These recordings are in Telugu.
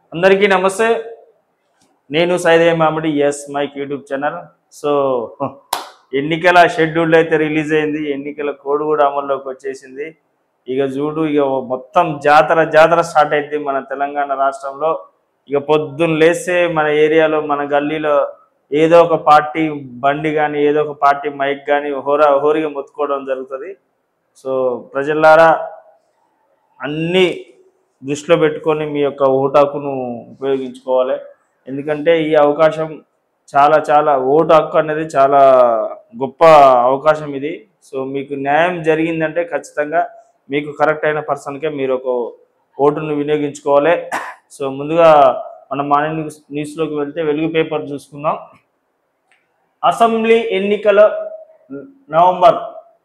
అందరికీ నమస్తే నేను Saidaiah Mamidi yes mic YouTube channel so ఎన్నికల షెడ్యూల్ అయితే రిలీజ్ అయింది ఎన్నికల కోడ్ కూడా అమల్లోకి వచ్చేసింది ఇక చూడు ఇక మొత్తం జాతర జాతర స్టార్ట్ అయింది మన తెలంగాణ రాష్ట్రంలో ఇక పొద్దున్న లేస్తే మన ఏరియాలో మన గల్లీలో ఏదో ఒక పార్టీ బండి కానీ ఏదో ఒక పార్టీ మైక్ కానీ హోరా హోరిగా మొత్తుకోవడం జరుగుతుంది సో ప్రజలారా అన్ని దృష్టిలో పెట్టుకొని మీ యొక్క ఓటు హక్కును ఉపయోగించుకోవాలి ఎందుకంటే ఈ అవకాశం చాలా చాలా ఓటు హక్కు అనేది చాలా గొప్ప అవకాశం ఇది సో మీకు న్యాయం జరిగిందంటే ఖచ్చితంగా మీకు కరెక్ట్ అయిన పర్సన్కే మీరు ఒక ఓటును వినియోగించుకోవాలి సో ముందుగా మన మార్నింగ్ న్యూస్ న్యూస్లోకి వెళ్తే వెలుగు పేపర్ చూసుకుందాం అసెంబ్లీ ఎన్నికల నవంబర్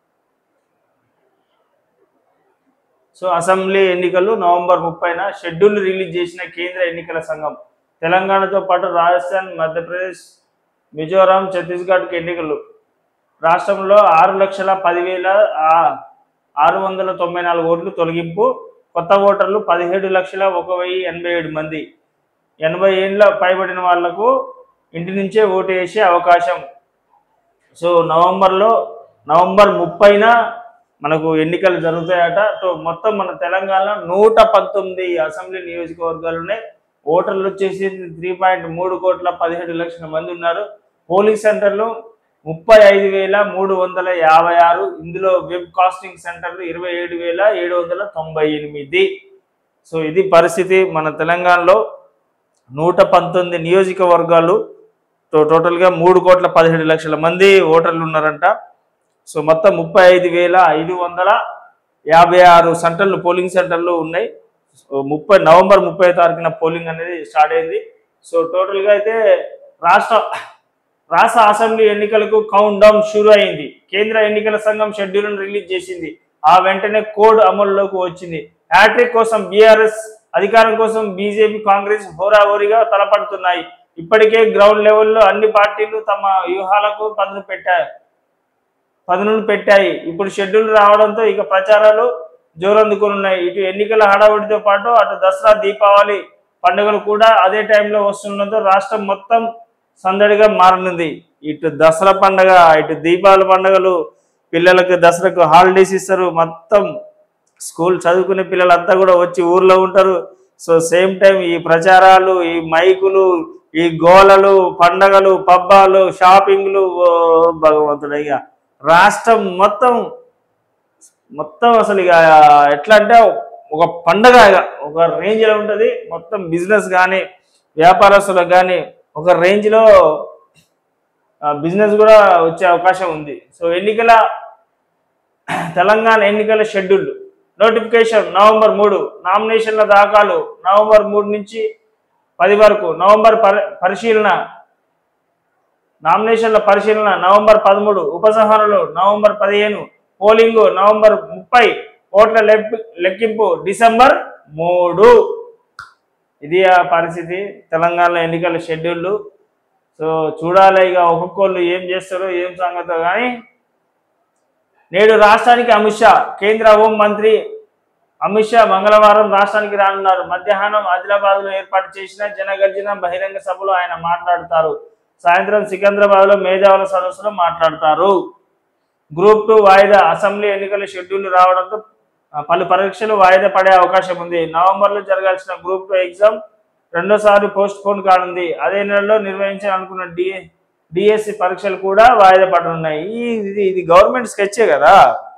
సో అసెంబ్లీ ఎన్నికలు నవంబర్ ముప్పైన షెడ్యూల్ రిలీజ్ చేసిన కేంద్ర ఎన్నికల సంఘం తెలంగాణతో పాటు రాజస్థాన్ మధ్యప్రదేశ్ మిజోరాం ఛత్తీస్గఢ్కి ఎన్నికలు రాష్ట్రంలో ఆరు లక్షల పదివేల ఆ- ఆరు వందల తొంభై నాలుగు ఓట్లు తొలగింపు కొత్త ఓటర్లు పదిహేడు లక్షల ఒక వెయ్యి ఎనభై ఏడు మంది ఎనభై ఏళ్ళ పైబడిన వాళ్లకు ఇంటి నుంచే ఓటు వేసే అవకాశం సో నవంబర్లో నవంబర్ ముప్పైన మనకు ఎన్నికలు జరుగుతాయట సో మొత్తం మన తెలంగాణలో నూట పంతొమ్మిది అసెంబ్లీ నియోజకవర్గాలు ఉన్నాయి ఓటర్లు వచ్చేసి త్రీ పాయింట్ మూడు కోట్ల పదిహేడు లక్షల మంది ఉన్నారు పోలింగ్ సెంటర్లు ముప్పై ఐదు వేల మూడు వందల యాభై ఆరు ఇందులో వెబ్ కాస్టింగ్ సెంటర్లు ఇరవై ఏడు వేల ఏడు వందల తొంభై ఎనిమిది సో ఇది పరిస్థితి మన తెలంగాణలో నూట పంతొమ్మిది నియోజకవర్గాలు టో- టోటల్గా మూడు కోట్ల పదిహేడు లక్షల మంది ఓటర్లు ఉన్నారంట సో మొత్తం ముప్పై ఐదు వేల ఐదు వందల యాభై ఆరు సెంటర్లు పోలింగ్ సెంటర్లు ఉన్నాయి సో ముప్పై నవంబర్ ముప్పై తారీఖున పోలింగ్ అనేది స్టార్ట్ అయింది సో టోటల్గా అయితే రాష్ట్ర రాష్ట్ర అసెంబ్లీ ఎన్నికలకు కౌంట్ డౌన్ షురు అయింది కేంద్ర ఎన్నికల సంఘం షెడ్యూల్ను రిలీజ్ చేసింది ఆ వెంటనే కోడ్ అమల్లోకి వచ్చింది హ్యాట్రిక్ కోసం బీఆర్ఎస్ అధికారం కోసం బీజేపీ కాంగ్రెస్ హోరాహోరీగా తలపడుతున్నాయి ఇప్పటికే గ్రౌండ్ లెవెల్లో అన్ని పార్టీలు తమ వ్యూహాలకు పదును పెట్టాయి పదునులు పెట్టాయి ఇప్పుడు షెడ్యూల్ రావడంతో ఇక ప్రచారాలు జోరందుకున్నాయి ఇటు ఎన్నికల హడావుడితో పాటు అటు దసరా దీపావళి పండుగలు కూడా అదే టైంలో వస్తుండడంతో రాష్ట్రం మొత్తం సందడిగా మారనుంది ఇటు దసరా పండగ ఇటు దీపావళి పండుగలు పిల్లలకు దసరాకు హాలిడేస్ ఇస్తారు మొత్తం స్కూల్ చదువుకునే పిల్లలంతా కూడా వచ్చి ఊర్లో ఉంటారు సో సేమ్ టైం ఈ ప్రచారాలు ఈ మైకులు ఈ గోలలు పండగలు పబ్బాలు షాపింగ్లు ఓ భగవంతుడు ఇక రాష్ట్రం మొత్తం మొత్తం అసలు ఇక ఎట్లా అంటే ఒక పండగ ఇక ఒక రేంజ్లో ఉంటుంది మొత్తం బిజినెస్ కానీ వ్యాపారస్తులకు కానీ ఒక రేంజ్లో బిజినెస్ కూడా వచ్చే అవకాశం ఉంది సో ఎన్నికల తెలంగాణ ఎన్నికల షెడ్యూల్ నోటిఫికేషన్ నవంబర్ మూడు నామినేషన్ల దాఖలు నవంబర్ మూడు నుంచి పది వరకు నవంబర్ పరి పరిశీలన నామినేషన్ల పరిశీలన నవంబర్ పదమూడు ఉపసంహరణలు నవంబర్ పదిహేను పోలింగ్ నవంబర్ ముప్పై ఓట్ల లెక్ లెక్కింపు డిసెంబర్ మూడు ఇది ఆ పరిస్థితి తెలంగాణ ఎన్నికల షెడ్యూల్ సో చూడాలి ఇక ఒక్కొక్కళ్ళు ఏం చేస్తారో ఏం సంగతో కానీ నేడు రాష్ట్రానికి అమిత్ షా కేంద్ర హోం మంత్రి అమిత్ షా మంగళవారం రాష్ట్రానికి రానున్నారు మధ్యాహ్నం ఆదిలాబాద్ లో ఏర్పాటు చేసిన జనగర్జన బహిరంగ సభలో ఆయన మాట్లాడతారు సాయంత్రం సికింద్రాబాద్ లో మేధావుల సదస్సులో మాట్లాడతారు గ్రూప్ టూ వాయిదా అసెంబ్లీ ఎన్నికల షెడ్యూల్ రావడంతో ఆ, పలు పరీక్షలు వాయిదా పడే అవకాశం ఉంది నవంబర్ లో జరగాల్సిన గ్రూప్ టూ ఎగ్జామ్ రెండోసారి పోస్ట్ పోన్ కానుంది అదే నెలలో నిర్వహించాలనుకున్న డిఏ డిఎస్సి పరీక్షలు కూడా వాయిదా పడనున్నాయి ఈ- ఇది ఇది గవర్నమెంట్ స్కెచ్చే కదా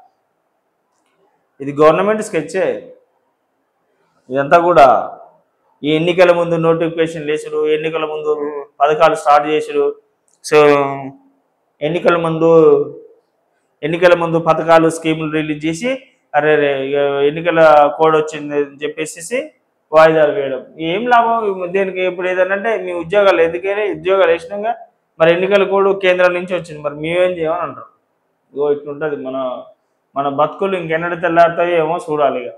ఇది గవర్నమెంట్ స్కెచ్చే ఇదంతా కూడా ఈ ఎన్నికల ముందు నోటిఫికేషన్ లేచుడు ఎన్నికల ముందు పథకాలు స్టార్ట్ చేసుడు సో ఎన్నికల ముందు ఎన్నికల ముందు పథకాలు స్కీములు రిలీజ్ చేసి అరే రే ఇక ఎన్నికల కోడ్ వచ్చింది అని చెప్పేసి వాయిదాలు వేయడం ఏం లాభం దేనికి ఇప్పుడు ఏదనంటే మీ ఉద్యోగాలు ఎందుకైనా ఉద్యోగాలు వేసినాక మరి ఎన్నికల కోడ్ కేంద్రం నుంచి వచ్చింది మరి మేమేం చేయమని అంటారు ఇగో ఇట్లుంటది మన మన బతుకులు ఇంకెన్నడూ తెల్లారుతాయో ఏమో చూడాలి ఇక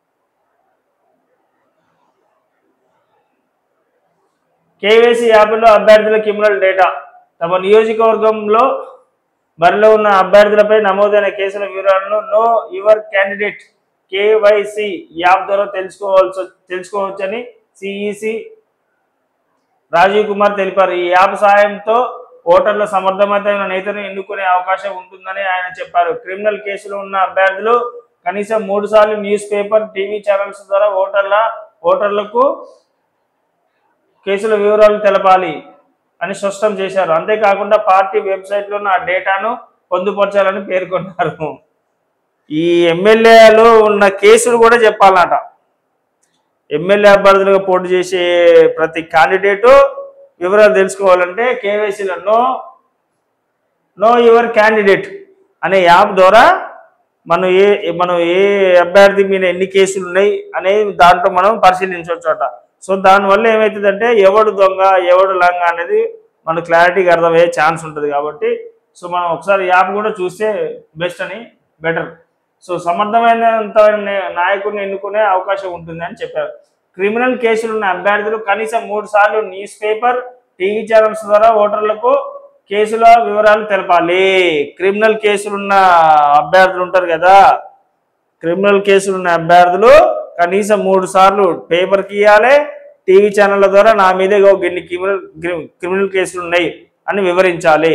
కేవైసీ యాప్లో అభ్యర్థుల క్రిమినల్ డేటా తమ నియోజకవర్గంలో బరిలో ఉన్న అభ్యర్థులపై నమోదైన కేసుల వివరాలను know your candidate KYC app ద్వారా తెలుసుకోవాల్సి తెలుసుకోవచ్చని సిఈసి రాజీవ్ కుమార్ తెలిపారు ఈ యాప్ సాయంతో ఓటర్ల సమర్థవంతమైన నేతను ఎన్నుకునే అవకాశం ఉంటుందని ఆయన చెప్పారు క్రిమినల్ కేసులో ఉన్న అభ్యర్థులు కనీసం మూడు సార్లు న్యూస్ పేపర్ టీవీ ఛానల్స్ ద్వారా ఓటర్ల ఓటర్లకు కేసుల వివరాలు తెలపాలి అని స్పష్టం చేశారు అంతేకాకుండా పార్టీ వెబ్సైట్లో ఉన్న ఆ డేటాను పొందుపరచాలని పేర్కొన్నారు ఈ ఎమ్మెల్యేలు ఉన్న కేసులు కూడా చెప్పాలన్నట ఎమ్మెల్యే అభ్యర్థులుగా పోటీ చేసే ప్రతి క్యాండిడేటు వివరాలు తెలుసుకోవాలంటే కేవైసీలో నో నో యువర్ క్యాండిడేట్ అనే యాప్ ద్వారా మనం ఏ మనం ఏ అభ్యర్థి మీద ఎన్ని కేసులు ఉన్నాయి అనేది దాంట్లో మనం పరిశీలించవచ్చట సో దానివల్ల ఏమవుతుందంటే ఎవడు దొంగ ఎవడు లంగ అనేది మనకు క్లారిటీగా అర్థమయ్యే ఛాన్స్ ఉంటుంది కాబట్టి సో మనం ఒకసారి యాప్ కూడా చూస్తే బెస్ట్ అని బెటర్ సో సమర్థమైనంత నాయకుడిని ఎన్నుకునే అవకాశం ఉంటుంది అని చెప్పారు క్రిమినల్ కేసులు ఉన్న అభ్యర్థులు కనీసం మూడు సార్లు న్యూస్ పేపర్ టీవీ ఛానల్స్ ద్వారా ఓటర్లకు కేసుల వివరాలు తెలపాలి క్రిమినల్ కేసులు ఉన్న అభ్యర్థులు ఉంటారు కదా క్రిమినల్ కేసులు ఉన్న అభ్యర్థులు కనీసం మూడు సార్లు పేపర్కి ఇవ్వాలి టీవీ ఛానళ్ళ ద్వారా నా మీద ఇగో ఇన్ని క్రిమినల్ క్రి- క్రిమినల్ కేసులు ఉన్నాయి అని వివరించాలి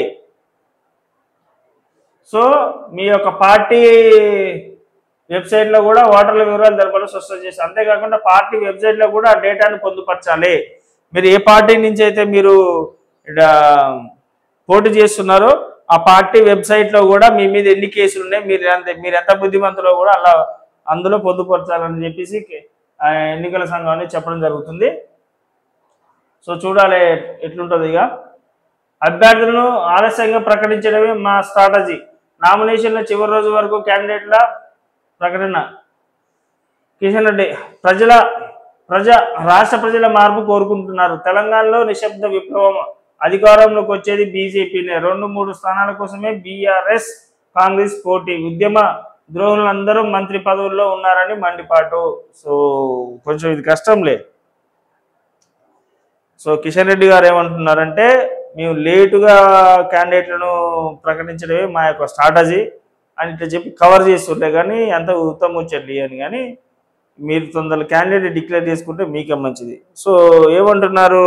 సో మీ యొక్క పార్టీ వెబ్సైట్లో కూడా ఓటర్ల వివరాలు తెలపాలి స్పష్టం చేసి అంతేకాకుండా పార్టీ వెబ్సైట్లో కూడా ఆ డేటాను పొందుపరచాలి మీరు ఏ పార్టీ నుంచి అయితే మీరు ఇడ పోటీ చేస్తున్నారో ఆ పార్టీ వెబ్సైట్లో కూడా మీ మీద ఎన్ని కేసులు ఉన్నాయి మీరు ఎంత మీరు ఎంత బుద్ధిమంతులో కూడా అలా అందులో పొందుపరచాలని చెప్పేసి ఆ, ఎన్నికల సంఘం అనేది చెప్పడం జరుగుతుంది సో చూడాలి ఎట్లుంటుంది ఇక అభ్యర్థులను ఆలస్యంగా ప్రకటించడమే మా స్ట్రాటజీ నామినేషన్ల చివరి రోజు వరకు క్యాండిడేట్ల ప్రకటన కిషన్ రెడ్డి ప్రజల ప్రజ రాష్ట్ర ప్రజల మార్పు కోరుకుంటున్నారు తెలంగాణలో నిశ్శబ్ద విప్లవం అధికారంలోకి వచ్చేది బీజేపీనే రెండు మూడు స్థానాల కోసమే బీఆర్ఎస్ కాంగ్రెస్ పోటీ ఉద్యమ ద్రోహులందరూ మంత్రి పదవుల్లో ఉన్నారని మండిపాటు సో కొంచెం ఇది కష్టంలే సో కిషన్ రెడ్డి గారు ఏమంటున్నారంటే మేము లేటుగా క్యాండిడేట్లను ప్రకటించడమే మా యొక్క స్ట్రాటజీ అని ఇట్లా చెప్పి కవర్ చేస్తుంటే కానీ అంత ఉత్తమ చెల్లి అని కానీ మీరు తొందరగా క్యాండిడేట్ డిక్లేర్ చేసుకుంటే మీకే మంచిది సో ఏమంటున్నారు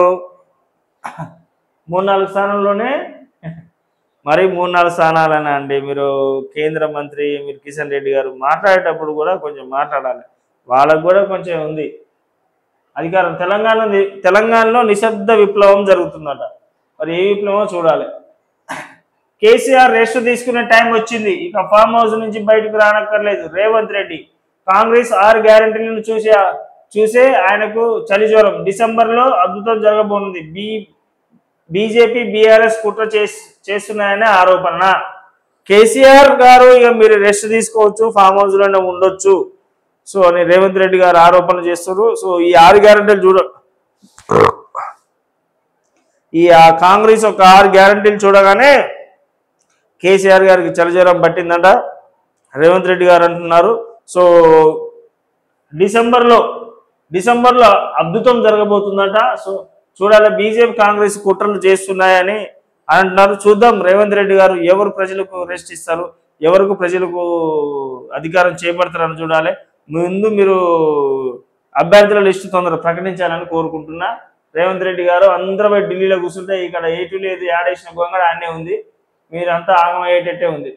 మూడు నాలుగు స్థానాల్లోనే మరి మూడు నాలుగు స్థానాలనే అండి మీరు కేంద్ర మంత్రి మీరు కిషన్ రెడ్డి గారు మాట్లాడేటప్పుడు కూడా కొంచెం మాట్లాడాలి వాళ్ళకు కూడా కొంచెం ఉంది అధికారం తెలంగాణ తెలంగాణలో నిశ్శబ్ద విప్లవం జరుగుతుందట మరి ఏ విప్లవమో చూడాలి కేసీఆర్ రెస్ట్ తీసుకునే టైం వచ్చింది ఇక ఫామ్ హౌస్ నుంచి బయటకు రానక్కర్లేదు రేవంత్ రెడ్డి కాంగ్రెస్ ఆరు గ్యారంటీలను చూసే చూసే ఆయనకు చలి జ్వరం డిసెంబర్లో అద్భుతం జరగబోనుంది బీ బీజేపీ బీఆర్ఎస్ కుట్ర చేస్- చేస్తున్నాయనే ఆరోపణ కేసీఆర్ గారు ఇక మీరు రెస్ట్ తీసుకోవచ్చు ఫామ్ హౌస్ లోనే ఉండొచ్చు సో అని రేవంత్ రెడ్డి గారు ఆరోపణలు చేస్తారు సో ఈ ఆరు గ్యారంటీలు చూడ ఈ ఆ కాంగ్రెస్ ఒక ఆరు గ్యారంటీలు చూడగానే కేసీఆర్ గారికి చలజ్వరం పట్టిందంట రేవంత్ రెడ్డి గారు అంటున్నారు సో డిసెంబర్లో డిసెంబర్లో అద్భుతం జరగబోతుందట సో చూడాలి బీజేపీ కాంగ్రెస్ కుట్రలు చేస్తున్నాయని అంటున్నారు చూద్దాం రేవంత్ రెడ్డి గారు ఎవరు ప్రజలకు రెస్ట్ ఇస్తారు ఎవరికి ప్రజలకు అధికారం చేపడతారని చూడాలి ముందు మీరు అభ్యర్థుల లిస్టు తొందర ప్రకటించాలని కోరుకుంటున్నా రేవంత్ రెడ్డి గారు అందరూ పోయి ఢిల్లీలో కూర్చుంటే ఇక్కడ ఏటు లేదు యాడేసిన గొంగడ ఆడనే ఉంది మీరంతా ఆగమయ్యేటట్టే ఉంది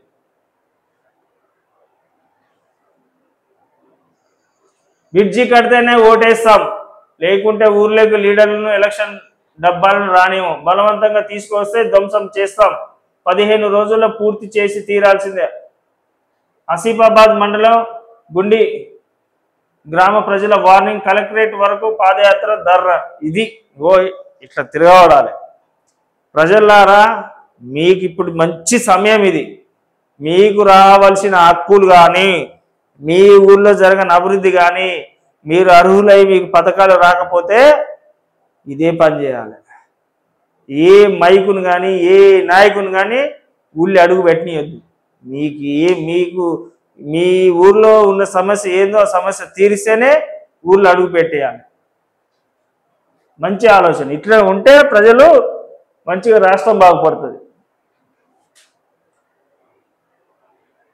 బ్రిడ్జి కడితేనే ఓటేస్తాం లేకుంటే ఊర్లోకి లీడర్లను ఎలక్షన్ డబ్బాలను రానివ్వం బలవంతంగా తీసుకొస్తే ధ్వంసం చేస్తాం పదిహేను రోజుల్లో పూర్తి చేసి తీరాల్సిందే ఆసిఫాబాద్ మండలం గుండి గ్రామ ప్రజల వార్నింగ్ కలెక్టరేట్ వరకు పాదయాత్ర ధర్ర ఇది ఓ ఇట్లా తిరగబడాలి ప్రజలారా మీకు ఇప్పుడు మంచి సమయం ఇది మీకు రావాల్సిన హక్కులు కానీ మీ ఊళ్ళో జరగని అభివృద్ధి కానీ మీరు అర్హులై మీకు పథకాలు రాకపోతే ఇదే పని చేయాలి ఏ మైకును కానీ ఏ నాయకుని కానీ ఊళ్ళో అడుగు పెట్టనియద్దు మీకు ఏ మీకు మీ ఊర్లో ఉన్న సమస్య ఏందో ఆ సమస్య తీరిస్తేనే ఊళ్ళో అడుగు పెట్టేయాలి మంచి ఆలోచన ఇట్లా ఉంటే ప్రజలు మంచిగా రాష్ట్రం బాగుపడుతుంది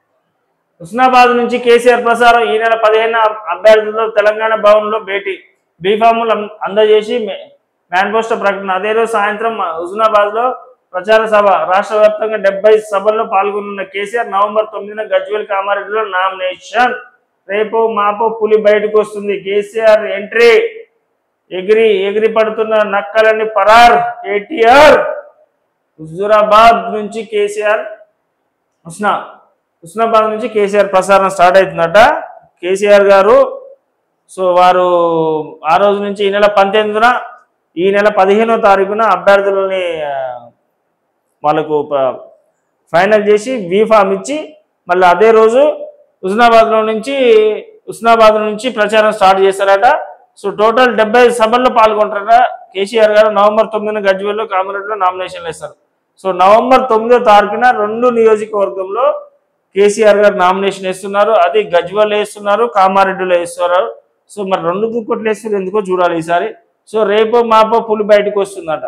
హుస్నాబాద్ నుంచి కేసీఆర్ ప్రసారం ఈ నెల పదిహేను అభ్యర్థులతో తెలంగాణ భవన్లో భేటీ బీఫాములు అం- అందజేసి మే- మేనిఫెస్టో ప్రకటన అదే రోజు సాయంత్రం హుజునాబాద్ లో ప్రచార సభ రాష్ట్ర వ్యాప్తంగా డెబ్బై సభల్లో పాల్గొన్న కేసీఆర్ నవంబర్ తొమ్మిదిన గజ్వేల్ కామారెడ్డిలో నామినేషన్ రేపు మాపో పులి బయటకు వస్తుంది కేసీఆర్ ఎంట్రీ ఎగిరి ఎగిరి పడుతున్న నక్కలని పరార్ కేటీఆర్ హుజూరాబాద్ నుంచి కేసీఆర్ హుస్నా హుస్నాబాద్ నుంచి కేసీఆర్ ప్రసారం స్టార్ట్ అవుతుందట కేసీఆర్ గారు సో వారు ఆ రోజు నుంచి ఈ నెల పంతొమ్మిదిన ఈ నెల పదిహేనో తారీఖున అభ్యర్థులని ఆ, వాళ్ళకు ప- ఫైనల్ చేసి బీఫామ్ ఇచ్చి మళ్ళీ అదే రోజు హుస్నాబాద్లో నుంచి హుస్నాబాద్ నుంచి ప్రచారం స్టార్ట్ చేశారట సో టోటల్ డెబ్బై సభల్లో పాల్గొంటారట కేసీఆర్ గారు నవంబర్ తొమ్మిదిన గజ్వేల్లో కామారెడ్డిలో నామినేషన్లు వేస్తారు సో నవంబర్ తొమ్మిదో తారీఖున రెండు నియోజకవర్గంలో కేసీఆర్ గారు నామినేషన్ వేస్తున్నారు అది గజ్వల్ వేస్తున్నారు కామారెడ్డిలో వేస్తున్నారు సో మరి రెండు దుక్కోట్లు వేస్తారు ఎందుకో చూడాలి ఈసారి సో రేపో మాపో పులి బయటకు వస్తుందట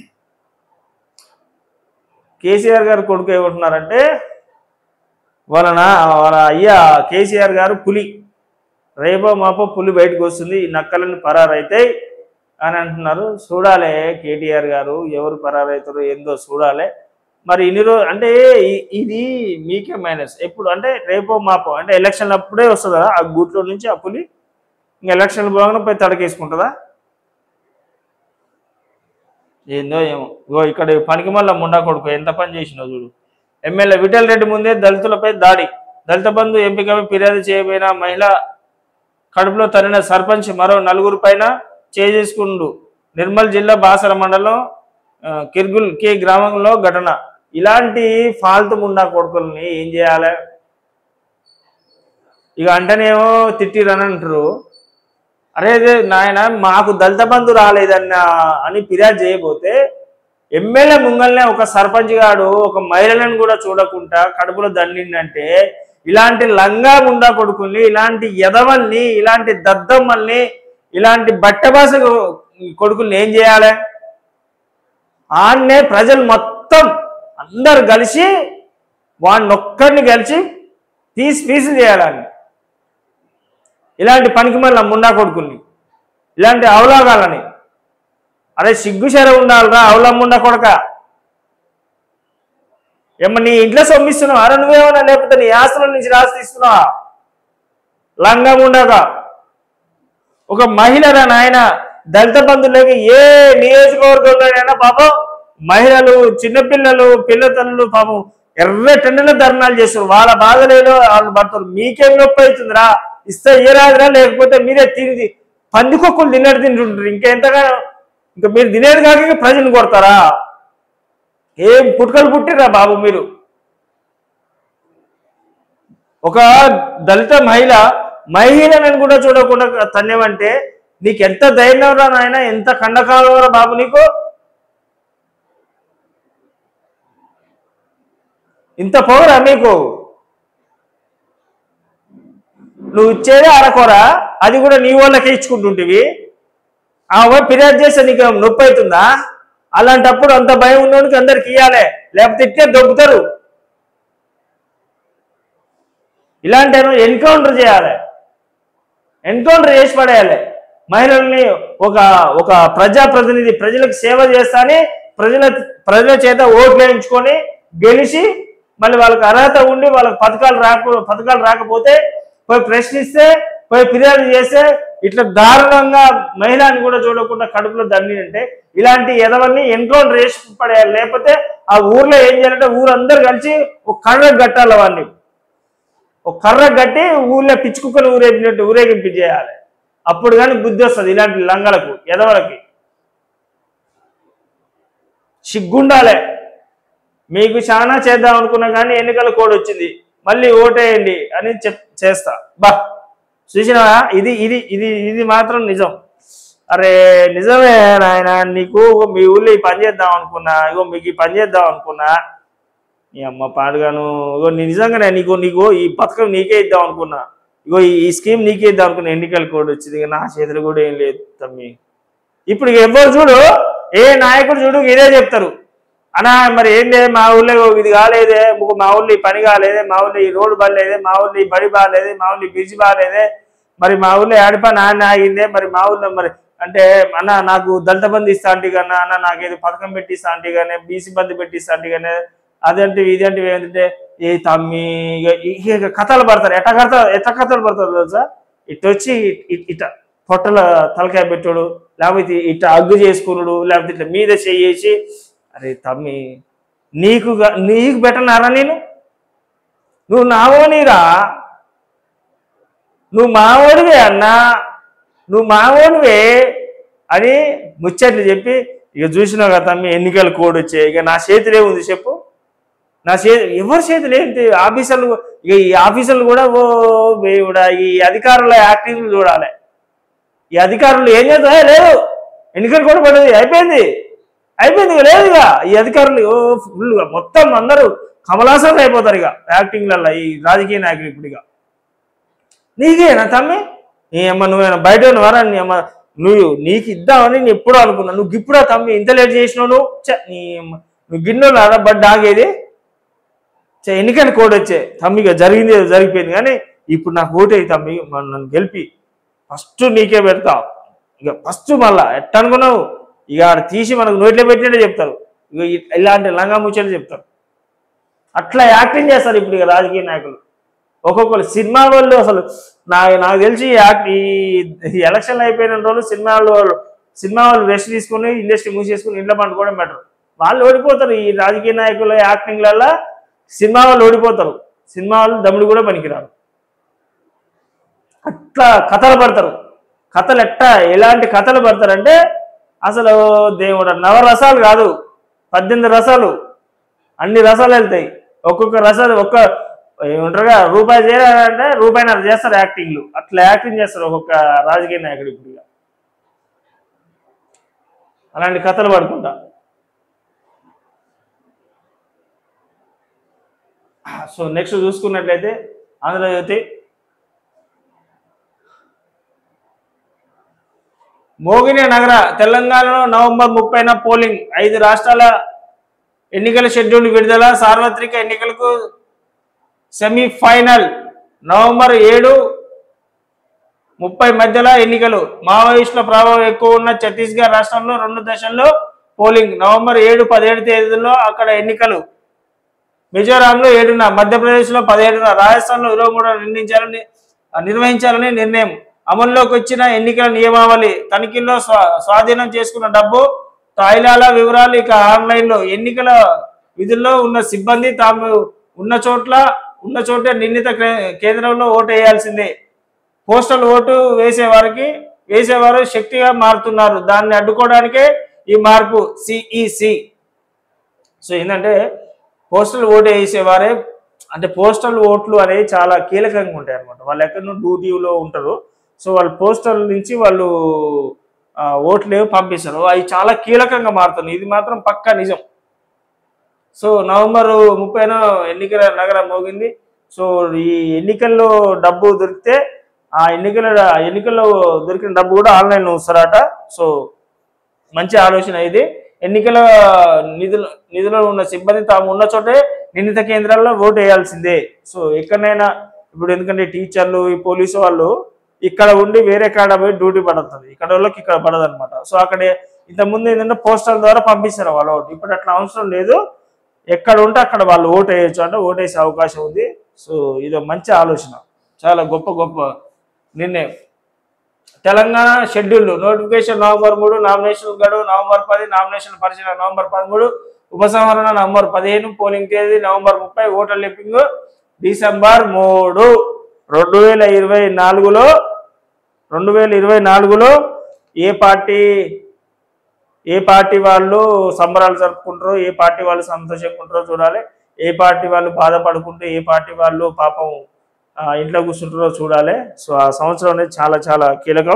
కేసీఆర్ గారు కొడుకు ఏమంటున్నారంటే వాళ్ళ నా వాళ్ళ అయ్యా కేసీఆర్ గారు పులి రేపో మాపో పులి బయటకు వస్తుంది ఈ నక్కలని పరారైతాయి అని అంటున్నారు చూడాలి కేటీఆర్ గారు ఎవరు పరారైతారో ఏందో చూడాలి మరి ఇన్ని రోజు అంటే ఇ- ఇది మీకే మైనస్ ఎప్పుడు అంటే రేపో మాపో అంటే ఎలక్షన్ అప్పుడే వస్తుందా ఆ గూట్లో నుంచి ఆ పులి ఇంకా ఎలక్షన్ పోగానే పోయి తడకేసుకుంటుందా ఏందో ఏమో ఇగో ఇక్కడ పనికి మళ్ళీ ముండా కొడుకు ఎంత పని చేసినో చూడు ఎమ్మెల్యే విఠల్ రెడ్డి ముందే దళితులపై దాడి దళిత బంధు ఎంపికపై ఫిర్యాదు చేయబోయిన మహిళ కడుపులో తరిన సర్పంచ్ మరో నలుగురు పైన చేసుకుండు నిర్మల్ జిల్లా బాసర మండలం ఆ, కిర్గుల్ కే గ్రామంలో ఘటన ఇలాంటి ఫాల్తు ముండా కొడుకుల్ని ఏం చేయాలి ఇక అంటేనేమో తిట్టిరని అంటారు అరే అదే నాయన మాకు దళిత బంధు రాలేదన్న అని ఫిర్యాదు చేయబోతే ఎమ్మెల్యే ముంగల్నే ఒక సర్పంచ్ గాడు ఒక మహిళలను కూడా చూడకుండా కడుపులో దండిందంటే ఇలాంటి లంగా గుండా కొడుకుల్ని ఇలాంటి ఎదవల్ని ఇలాంటి దద్దమ్మల్ని ఇలాంటి బట్టబాస కొడుకుల్ని ఏం చేయాలి ఆన్నే ప్రజలు మొత్తం అందరు కలిసి వాడిని ఒక్కడిని కలిసి తీసి పీసి చేయాలని ఇలాంటి పనికి మళ్ళీ ముండా కొడుకుల్ని ఇలాంటి అవలాగాలని అరే సిగ్గు శర ఉండాలిరా అవలమ్ముండ కొడక ఏమన్నా నీ ఇంట్లో సొమ్మిస్తున్నావు అరే నువ్వేమన్నా లేకపోతే నీ ఆస్తుల నుంచి రాసి తీస్తున్నావా లంగం ఉండగా ఒక మహిళరా నాయన దళిత బంధువులకి ఏ నియోజకవర్గంలోనైనా పాపం మహిళలు చిన్నపిల్లలు పిల్లతల్లు పాపం ఎర్ర టెండల ధర్నాలు చేస్తారు వాళ్ళ బాధలేదో వాళ్ళు పడతారు మీకేం నొప్పి అవుతుందిరా ఇస్తే ఏ రాదురా లేకపోతే మీరే తిరిగి పందికొక్కులు తిన్నట్టు తింటుంటారు ఇంకెంతగానో ఇంకా మీరు తినేది కాక ఇంకా ప్రజలు కొడతారా ఏం పుట్టుకలు పుట్టిరా బాబు మీరు ఒక దళిత మహిళ మహిళలను కూడా చూడకుండా తన్యమంటే నీకు ఎంత ధైర్యం రా నాయన ఎంత కండకాలం రా బాబు నీకు ఇంత పోరా మీకు నువ్వు ఇచ్చేదే అరకొరా అది కూడా నీ వాళ్ళకే ఇచ్చుకుంటుంటివి ఆ పోయి ఫిర్యాదు చేస్తే నీకు ఏం నొప్పి అవుతుందా అలాంటప్పుడు అంత భయం ఉన్నోడికి అందరికి ఇవ్వాలి లేకపోతే ఇట్టే దొబ్బుతారు ఇలాంటి ఎన్కౌంటర్ చేయాలి ఎన్కౌంటర్ చేసి పడేయాలి మహిళల్ని ఒక ఒక ప్రజాప్రతినిధి ప్రజలకు సేవ చేస్తాని ప్రజల ప్రజల చేత ఓట్లు వేయించుకొని గెలిచి మళ్ళీ వాళ్ళకి అర్హత ఉండి వాళ్ళకి పథకాలు రాక పథకాలు రాకపోతే పోయి ప్రశ్నిస్తే పోయి ఫిర్యాదు చేస్తే ఇట్లా దారుణంగా మహిళని కూడా చూడకుండా కడుపులో దండి అంటే ఇలాంటి ఎదవల్ని ఎన్కౌంటర్ చేసి పడేయాలి లేకపోతే ఆ ఊర్లో ఏం చేయాలంటే ఊరందరూ కలిసి ఒక కర్ర కట్టాలి వాడిని ఒక కర్ర కట్టి ఊళ్ళో పిచ్చి కుక్కలు ఊరేగినట్టు ఊరేగింపు చేయాలి అప్పుడు కానీ బుద్ధి వస్తుంది ఇలాంటి లంగలకు ఎదవలకి సిగ్గుండాలే మీకు చాలా చేద్దాం అనుకున్నా కానీ ఎన్నికల కోడ్ వచ్చింది మళ్ళీ ఓటేయండి అని చెప్ చేస్తా బా చూసినావా ఇది ఇది ఇది ఇది మాత్రం నిజం అరే నిజమే నాయన నీకు మీ ఊళ్ళో ఈ పని చేద్దాం అనుకున్నా ఇగో మీకు ఈ పని చేద్దాం అనుకున్నా నీ అమ్మ పాడుగాను ఇగో నీ నిజంగానే నీకు నీకు ఈ పథకం నీకే ఇద్దాం అనుకున్నా ఇగో ఈ- ఈ స్కీమ్ నీకే ఇద్దాం అనుకున్నా ఎన్నికల కోడ్ వచ్చింది ఇక నా చేతులు కూడా ఏం లేదు తమ్మి ఇప్పుడు ఇక ఎవ్వరు చూడు ఏ నాయకుడు చూడు ఇదే చెప్తారు అన్నా మరి ఏందే మా ఊళ్ళో ఇది కాలేదే మా ఊళ్ళో ఈ పని కాలేదే మా ఊళ్ళో ఈ రోడ్డు బాగాలేదే మా ఊళ్ళో ఈ బడి బాగాలేదే మా ఊళ్ళో ఈ బ్రిడ్జ్ బాగాలేదే మరి మా ఊళ్ళో ఏడిపా నాన్న ఆగిందే మరి మా ఊళ్ళో మరి అంటే అన్న నాకు దళిత బంధు ఇస్తా అంటే కన్నా అన్న నాకు ఏదో పథకం పెట్టిస్తా అంటే కానీ బీసీ బంధు పెట్టిస్తా అంటే కానీ అదంటే ఇదంటే ఏంటంటే ఏ తమ్మి ఇక ఇక కథలు పడతారు ఎట్ట కథ ఎట్ట కథలు పడతారు తెలుసా ఇటు వచ్చి ఇ- ఇట పొట్టల తలకాయ పెట్టుడు లేకపోతే ఇట్ట అగ్గు చేసుకునుడు లేకపోతే ఇట్లా మీద చేసి అరే తమ్మి నీకు గా- నీకు పెట్టనారా నేను నువ్వు నావోనిరా నువ్వు మావోడివే అన్నా నువ్వు మావోడివే అని ముచ్చట్లు చెప్పి ఇక చూసినావు కదా తమ్మి ఎన్నికల కోడ్ వచ్చాయి ఇక నా చేతిలో ఉంది చెప్పు నా చేతి ఎవరి చేతులు ఏంటి ఆఫీసర్లు ఇక ఈ ఆఫీసర్లు కూడా ఓ దేవుడా ఈ అధికారుల యాక్టింగ్ చూడాలి ఈ అధికారులు ఏం చేస్తా లేదు ఎన్నికలు కూడా పడేది అయిపోయింది అయిపోయింది ఇక లేదు ఇక ఈ అధికారులు ఓ ఫుల్గా మొత్తం అందరూ కమలాసనం అయిపోతారు ఇక యాక్టింగ్లలో ఈ రాజకీయ నాయకులు ఇప్పుడు ఇక నీకే నా తమ్మి నీ అమ్మ నువ్వేనా బయట ఉన్నవారా నీ అమ్మ నువ్వు నీకు ఇద్దామని నేను ఎప్పుడో అనుకున్నా నువ్వు ఇప్పుడా తమ్మి ఇంత లేట్ చేసినావు నువ్వు ఛ, నీ అమ్మ నువ్వు గిన్నెలు అలా బడ్డ ఆగేది ఛ, ఎన్నికల కోడ్ వచ్చే తమ్మి ఇక జరిగింది ఏదో జరిగిపోయింది కానీ ఇప్పుడు నాకు ఓటే తమ్మి మరి నన్ను గెలిపి ఫస్ట్ నీకే పెడతా ఇక ఫస్ట్ మళ్ళా ఎట్ట అనుకున్నావు ఇక ఆడ తీసి మనకు నోట్లో పెట్టినట్టే చెప్తారు ఇక ఇ- ఇలాంటి లంగా ముచ్చట్లు చెప్తారు అట్లా యాక్టింగ్ చేస్తారు ఇప్పుడు ఇక రాజకీయ నాయకులు ఒక్కొక్కరు సినిమా వాళ్ళు అసలు నా నాకు తెలిసి ఈ యాక్ట్ ఈ ఈ ఎలక్షన్లు అయిపోయిన రోజులు సినిమా వాళ్ళు సినిమా వాళ్ళు రెస్ట్ తీసుకుని ఇండస్ట్రీ మూసేసుకుని ఇంట్లో పండుకోవడం బెటర్ వాళ్ళు ఓడిపోతారు ఈ రాజకీయ నాయకుల యాక్టింగ్లలో సినిమా వాళ్ళు ఓడిపోతారు సినిమా వాళ్ళు దమ్ముడు కూడా పనికిరారు అట్లా కథలు పడతారు కథలు ఎట్ట ఎలాంటి కథలు పడతారంటే అసలు దేవుడు నవరసాలు కాదు పద్దెనిమిది రసాలు అన్ని రసాలు వెళ్తాయి ఒక్కొక్క రసాలు ఒక్క ఏమంటారుగా రూపాయి చేయాలంటే రూపాయిన్నర చేస్తారు యాక్టింగ్లు అట్లా యాక్టింగ్ చేస్తారు ఒక్కొక్క రాజకీయ నాయకుడు ఇప్పుడు ఇక. అలాంటి కథలు పడుకుంటా సో నెక్స్ట్ చూసుకున్నట్లయితే ఆంధ్రజ్యోతి మోగిని నగర తెలంగాణలో నవంబర్ ముప్పైన పోలింగ్ ఐదు రాష్ట్రాల ఎన్నికల షెడ్యూల్ విడుదల సార్వత్రిక ఎన్నికలకు సెమీఫైనల్ నవంబర్ ఏడు ముప్పై మధ్యలో ఎన్నికలు మావోయిస్టుల ప్రభావం ఎక్కువ ఉన్న ఛత్తీస్గఢ్ రాష్ట్రంలో రెండు దశల్లో పోలింగ్ నవంబర్ ఏడు పదిహేడు తేదీల్లో అక్కడ ఎన్నికలు మిజోరాంలో ఏడున మధ్యప్రదేశ్లో పదిహేడున రాజస్థాన్లో ఇరవై మూడు నిర్ణయించాలని నిర్వహించాలని నిర్ణయం అమల్లోకి వచ్చిన ఎన్నికల నియమావళి తనిఖీల్లో స్వా స్వాధీనం చేసుకున్న డబ్బు తాయిలాల వివరాలు ఇక ఆన్లైన్లో ఎన్నికల విధుల్లో ఉన్న సిబ్బంది తాము ఉన్న చోట్ల ఉన్న చోటే నిర్ణీత కే- కేంద్రంలో ఓటు వేయాల్సిందే పోస్టల్ ఓటు వేసేవారికి వేసేవారు శక్తిగా మారుతున్నారు దాన్ని అడ్డుకోవడానికే ఈ మార్పు సిఈసి సో ఏంటంటే పోస్టల్ ఓటు వేసేవారే అంటే పోస్టల్ ఓట్లు అనేవి చాలా కీలకంగా ఉంటాయి అనమాట వాళ్ళు ఎక్కడో డ్యూటీలో ఉంటారు సో వాళ్ళు పోస్టల్ నుంచి వాళ్ళు ఆ, ఓట్లు ఏవో పంపిస్తారు అవి చాలా కీలకంగా మారుతున్నాయి ఇది మాత్రం పక్కా నిజం సో నవంబర్ ముప్పైన ఎన్నికల నగరం మోగింది సో ఈ ఎన్నికల్లో డబ్బు దొరికితే ఆ ఎన్నికల ఎన్నికల్లో దొరికిన డబ్బు కూడా ఆన్లైన్ వస్తారట సో మంచి ఆలోచన ఇది ఎన్నికల నిధులు నిధులు ఉన్న సిబ్బంది తాము ఉన్న చోటే నిర్ణీత కేంద్రాల్లో ఓటు వేయాల్సిందే సో ఎక్కడైనా ఇప్పుడు ఎందుకంటే టీచర్లు ఈ పోలీసు వాళ్ళు ఇక్కడ ఉండి వేరే కాడ పోయి డ్యూటీ పడుతుంది ఇక్కడ వాళ్ళకి ఇక్కడ పడదు అనమాట సో అక్కడ ఇంతకుముందు ఏంటంటే పోస్టల్ ద్వారా పంపిస్తారు వాళ్ళ ఓటు ఇప్పుడు అట్లా అవసరం లేదు ఎక్కడ ఉంటే అక్కడ వాళ్ళు ఓటు వేయచ్చు అంటే ఓటు వేసే అవకాశం ఉంది సో ఇది మంచి ఆలోచన చాలా గొప్ప గొప్ప నిర్ణయం తెలంగాణ షెడ్యూల్ నోటిఫికేషన్ నవంబర్ మూడు నామినేషన్ గడువు నవంబర్ పది నామినేషన్ పరిశీలన నవంబర్ పదమూడు ఉపసంహరణ నవంబర్ పదిహేను పోలింగ్ తేదీ నవంబర్ ముప్పై ఓటర్ లిప్పింగ్ డిసెంబర్ మూడు రెండు వేల ఇరవై నాలుగులో రెండు వేల ఇరవై నాలుగులో ఏ పార్టీ ఏ పార్టీ వాళ్ళు సంబరాలు జరుపుకుంటారో ఏ పార్టీ వాళ్ళు సంతోషంగా ఉంటారో చూడాలి ఏ పార్టీ వాళ్ళు బాధపడుకుంటూ ఏ పార్టీ వాళ్ళు పాపం ఆ, ఇంట్లో కూర్చుంటారో చూడాలి సో ఆ సంవత్సరం అనేది చాలా చాలా కీలకం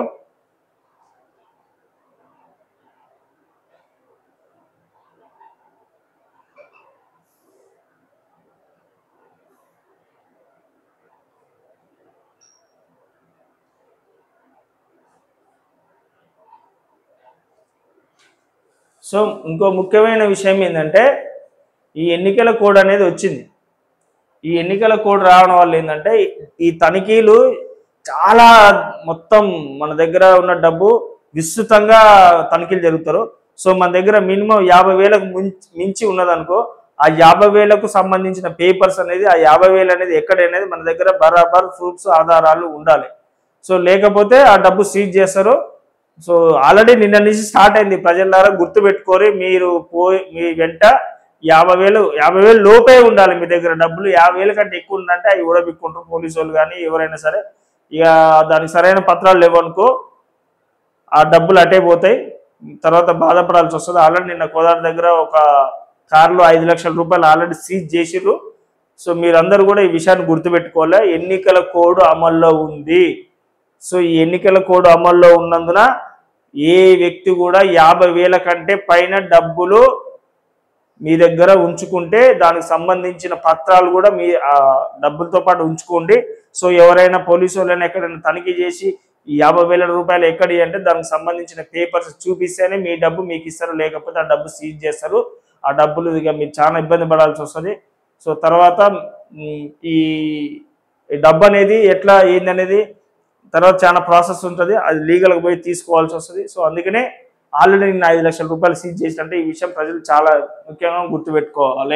సో ఇంకో ముఖ్యమైన విషయం ఏంటంటే ఈ ఎన్నికల కోడ్ అనేది వచ్చింది ఈ ఎన్నికల కోడ్ రావడం వల్ల ఏంటంటే ఈ తనిఖీలు చాలా మొత్తం మన దగ్గర ఉన్న డబ్బు విస్తృతంగా తనిఖీలు జరుగుతారు సో మన దగ్గర మినిమం యాభై వేలకు మించి- మించి ఉన్నదనుకో ఆ యాభై వేలకు సంబంధించిన పేపర్స్ అనేది ఆ యాభై వేలు అనేది ఎక్కడ అనేది మన దగ్గర బరాబర్ ప్రూఫ్స్ ఆధారాలు ఉండాలి సో లేకపోతే ఆ డబ్బు సీజ్ చేస్తారు సో ఆల్రెడీ నిన్న నుంచి స్టార్ట్ అయింది ప్రజలారా గుర్తుపెట్టుకోరి మీరు పోయి మీ వెంట యాభై వేలు యాభై వేలు లోపే ఉండాలి మీ దగ్గర డబ్బులు యాభై వేల కంటే ఎక్కువ ఉందంటే అవి ఊడబిక్కుంటారు పోలీసు వాళ్ళు కానీ ఎవరైనా సరే ఇక దానికి సరైన పత్రాలు లేవనుకో ఆ డబ్బులు అటే పోతాయి తర్వాత బాధపడాల్సి వస్తుంది ఆల్రెడీ నిన్న కోదాడ దగ్గర ఒక కారులో ఐదు లక్షల రూపాయలు ఆల్రెడీ సీజ్ చేసిర్రు సో మీరందరూ కూడా ఈ విషయాన్ని గుర్తుపెట్టుకోవాలి ఎన్నికల కోడ్ అమల్లో ఉంది సో ఈ ఎన్నికల కోడ్ అమల్లో ఉన్నందున ఏ వ్యక్తి కూడా యాభై వేల కంటే పైన డబ్బులు మీ దగ్గర ఉంచుకుంటే దానికి సంబంధించిన పత్రాలు కూడా మీ ఆ డబ్బులతో పాటు ఉంచుకోండి సో ఎవరైనా పోలీసు వాళ్ళని ఎక్కడైనా తనిఖీ చేసి ఈ యాభై వేల రూపాయలు ఎక్కడి అంటే దానికి సంబంధించిన పేపర్స్ చూపిస్తేనే మీ డబ్బు మీకు ఇస్తారు లేకపోతే ఆ డబ్బు సీజ్ చేస్తారు ఆ డబ్బులు ఇక మీరు చాలా ఇబ్బంది పడాల్సి వస్తుంది సో తర్వాత ఉమ్, ఈ ఈ డబ్బు అనేది ఎట్లా ఏందనేది తర్వాత చాలా ప్రాసెస్ ఉంటుంది అది లీగల్గా పోయి తీసుకోవాల్సి వస్తుంది సో అందుకనే ఆల్రెడీ నిన్న ఐదు లక్షల రూపాయలు సీజ్ చేసినట్టే ఈ విషయం ప్రజలు చాలా ముఖ్యంగా గుర్తుపెట్టుకోవాలి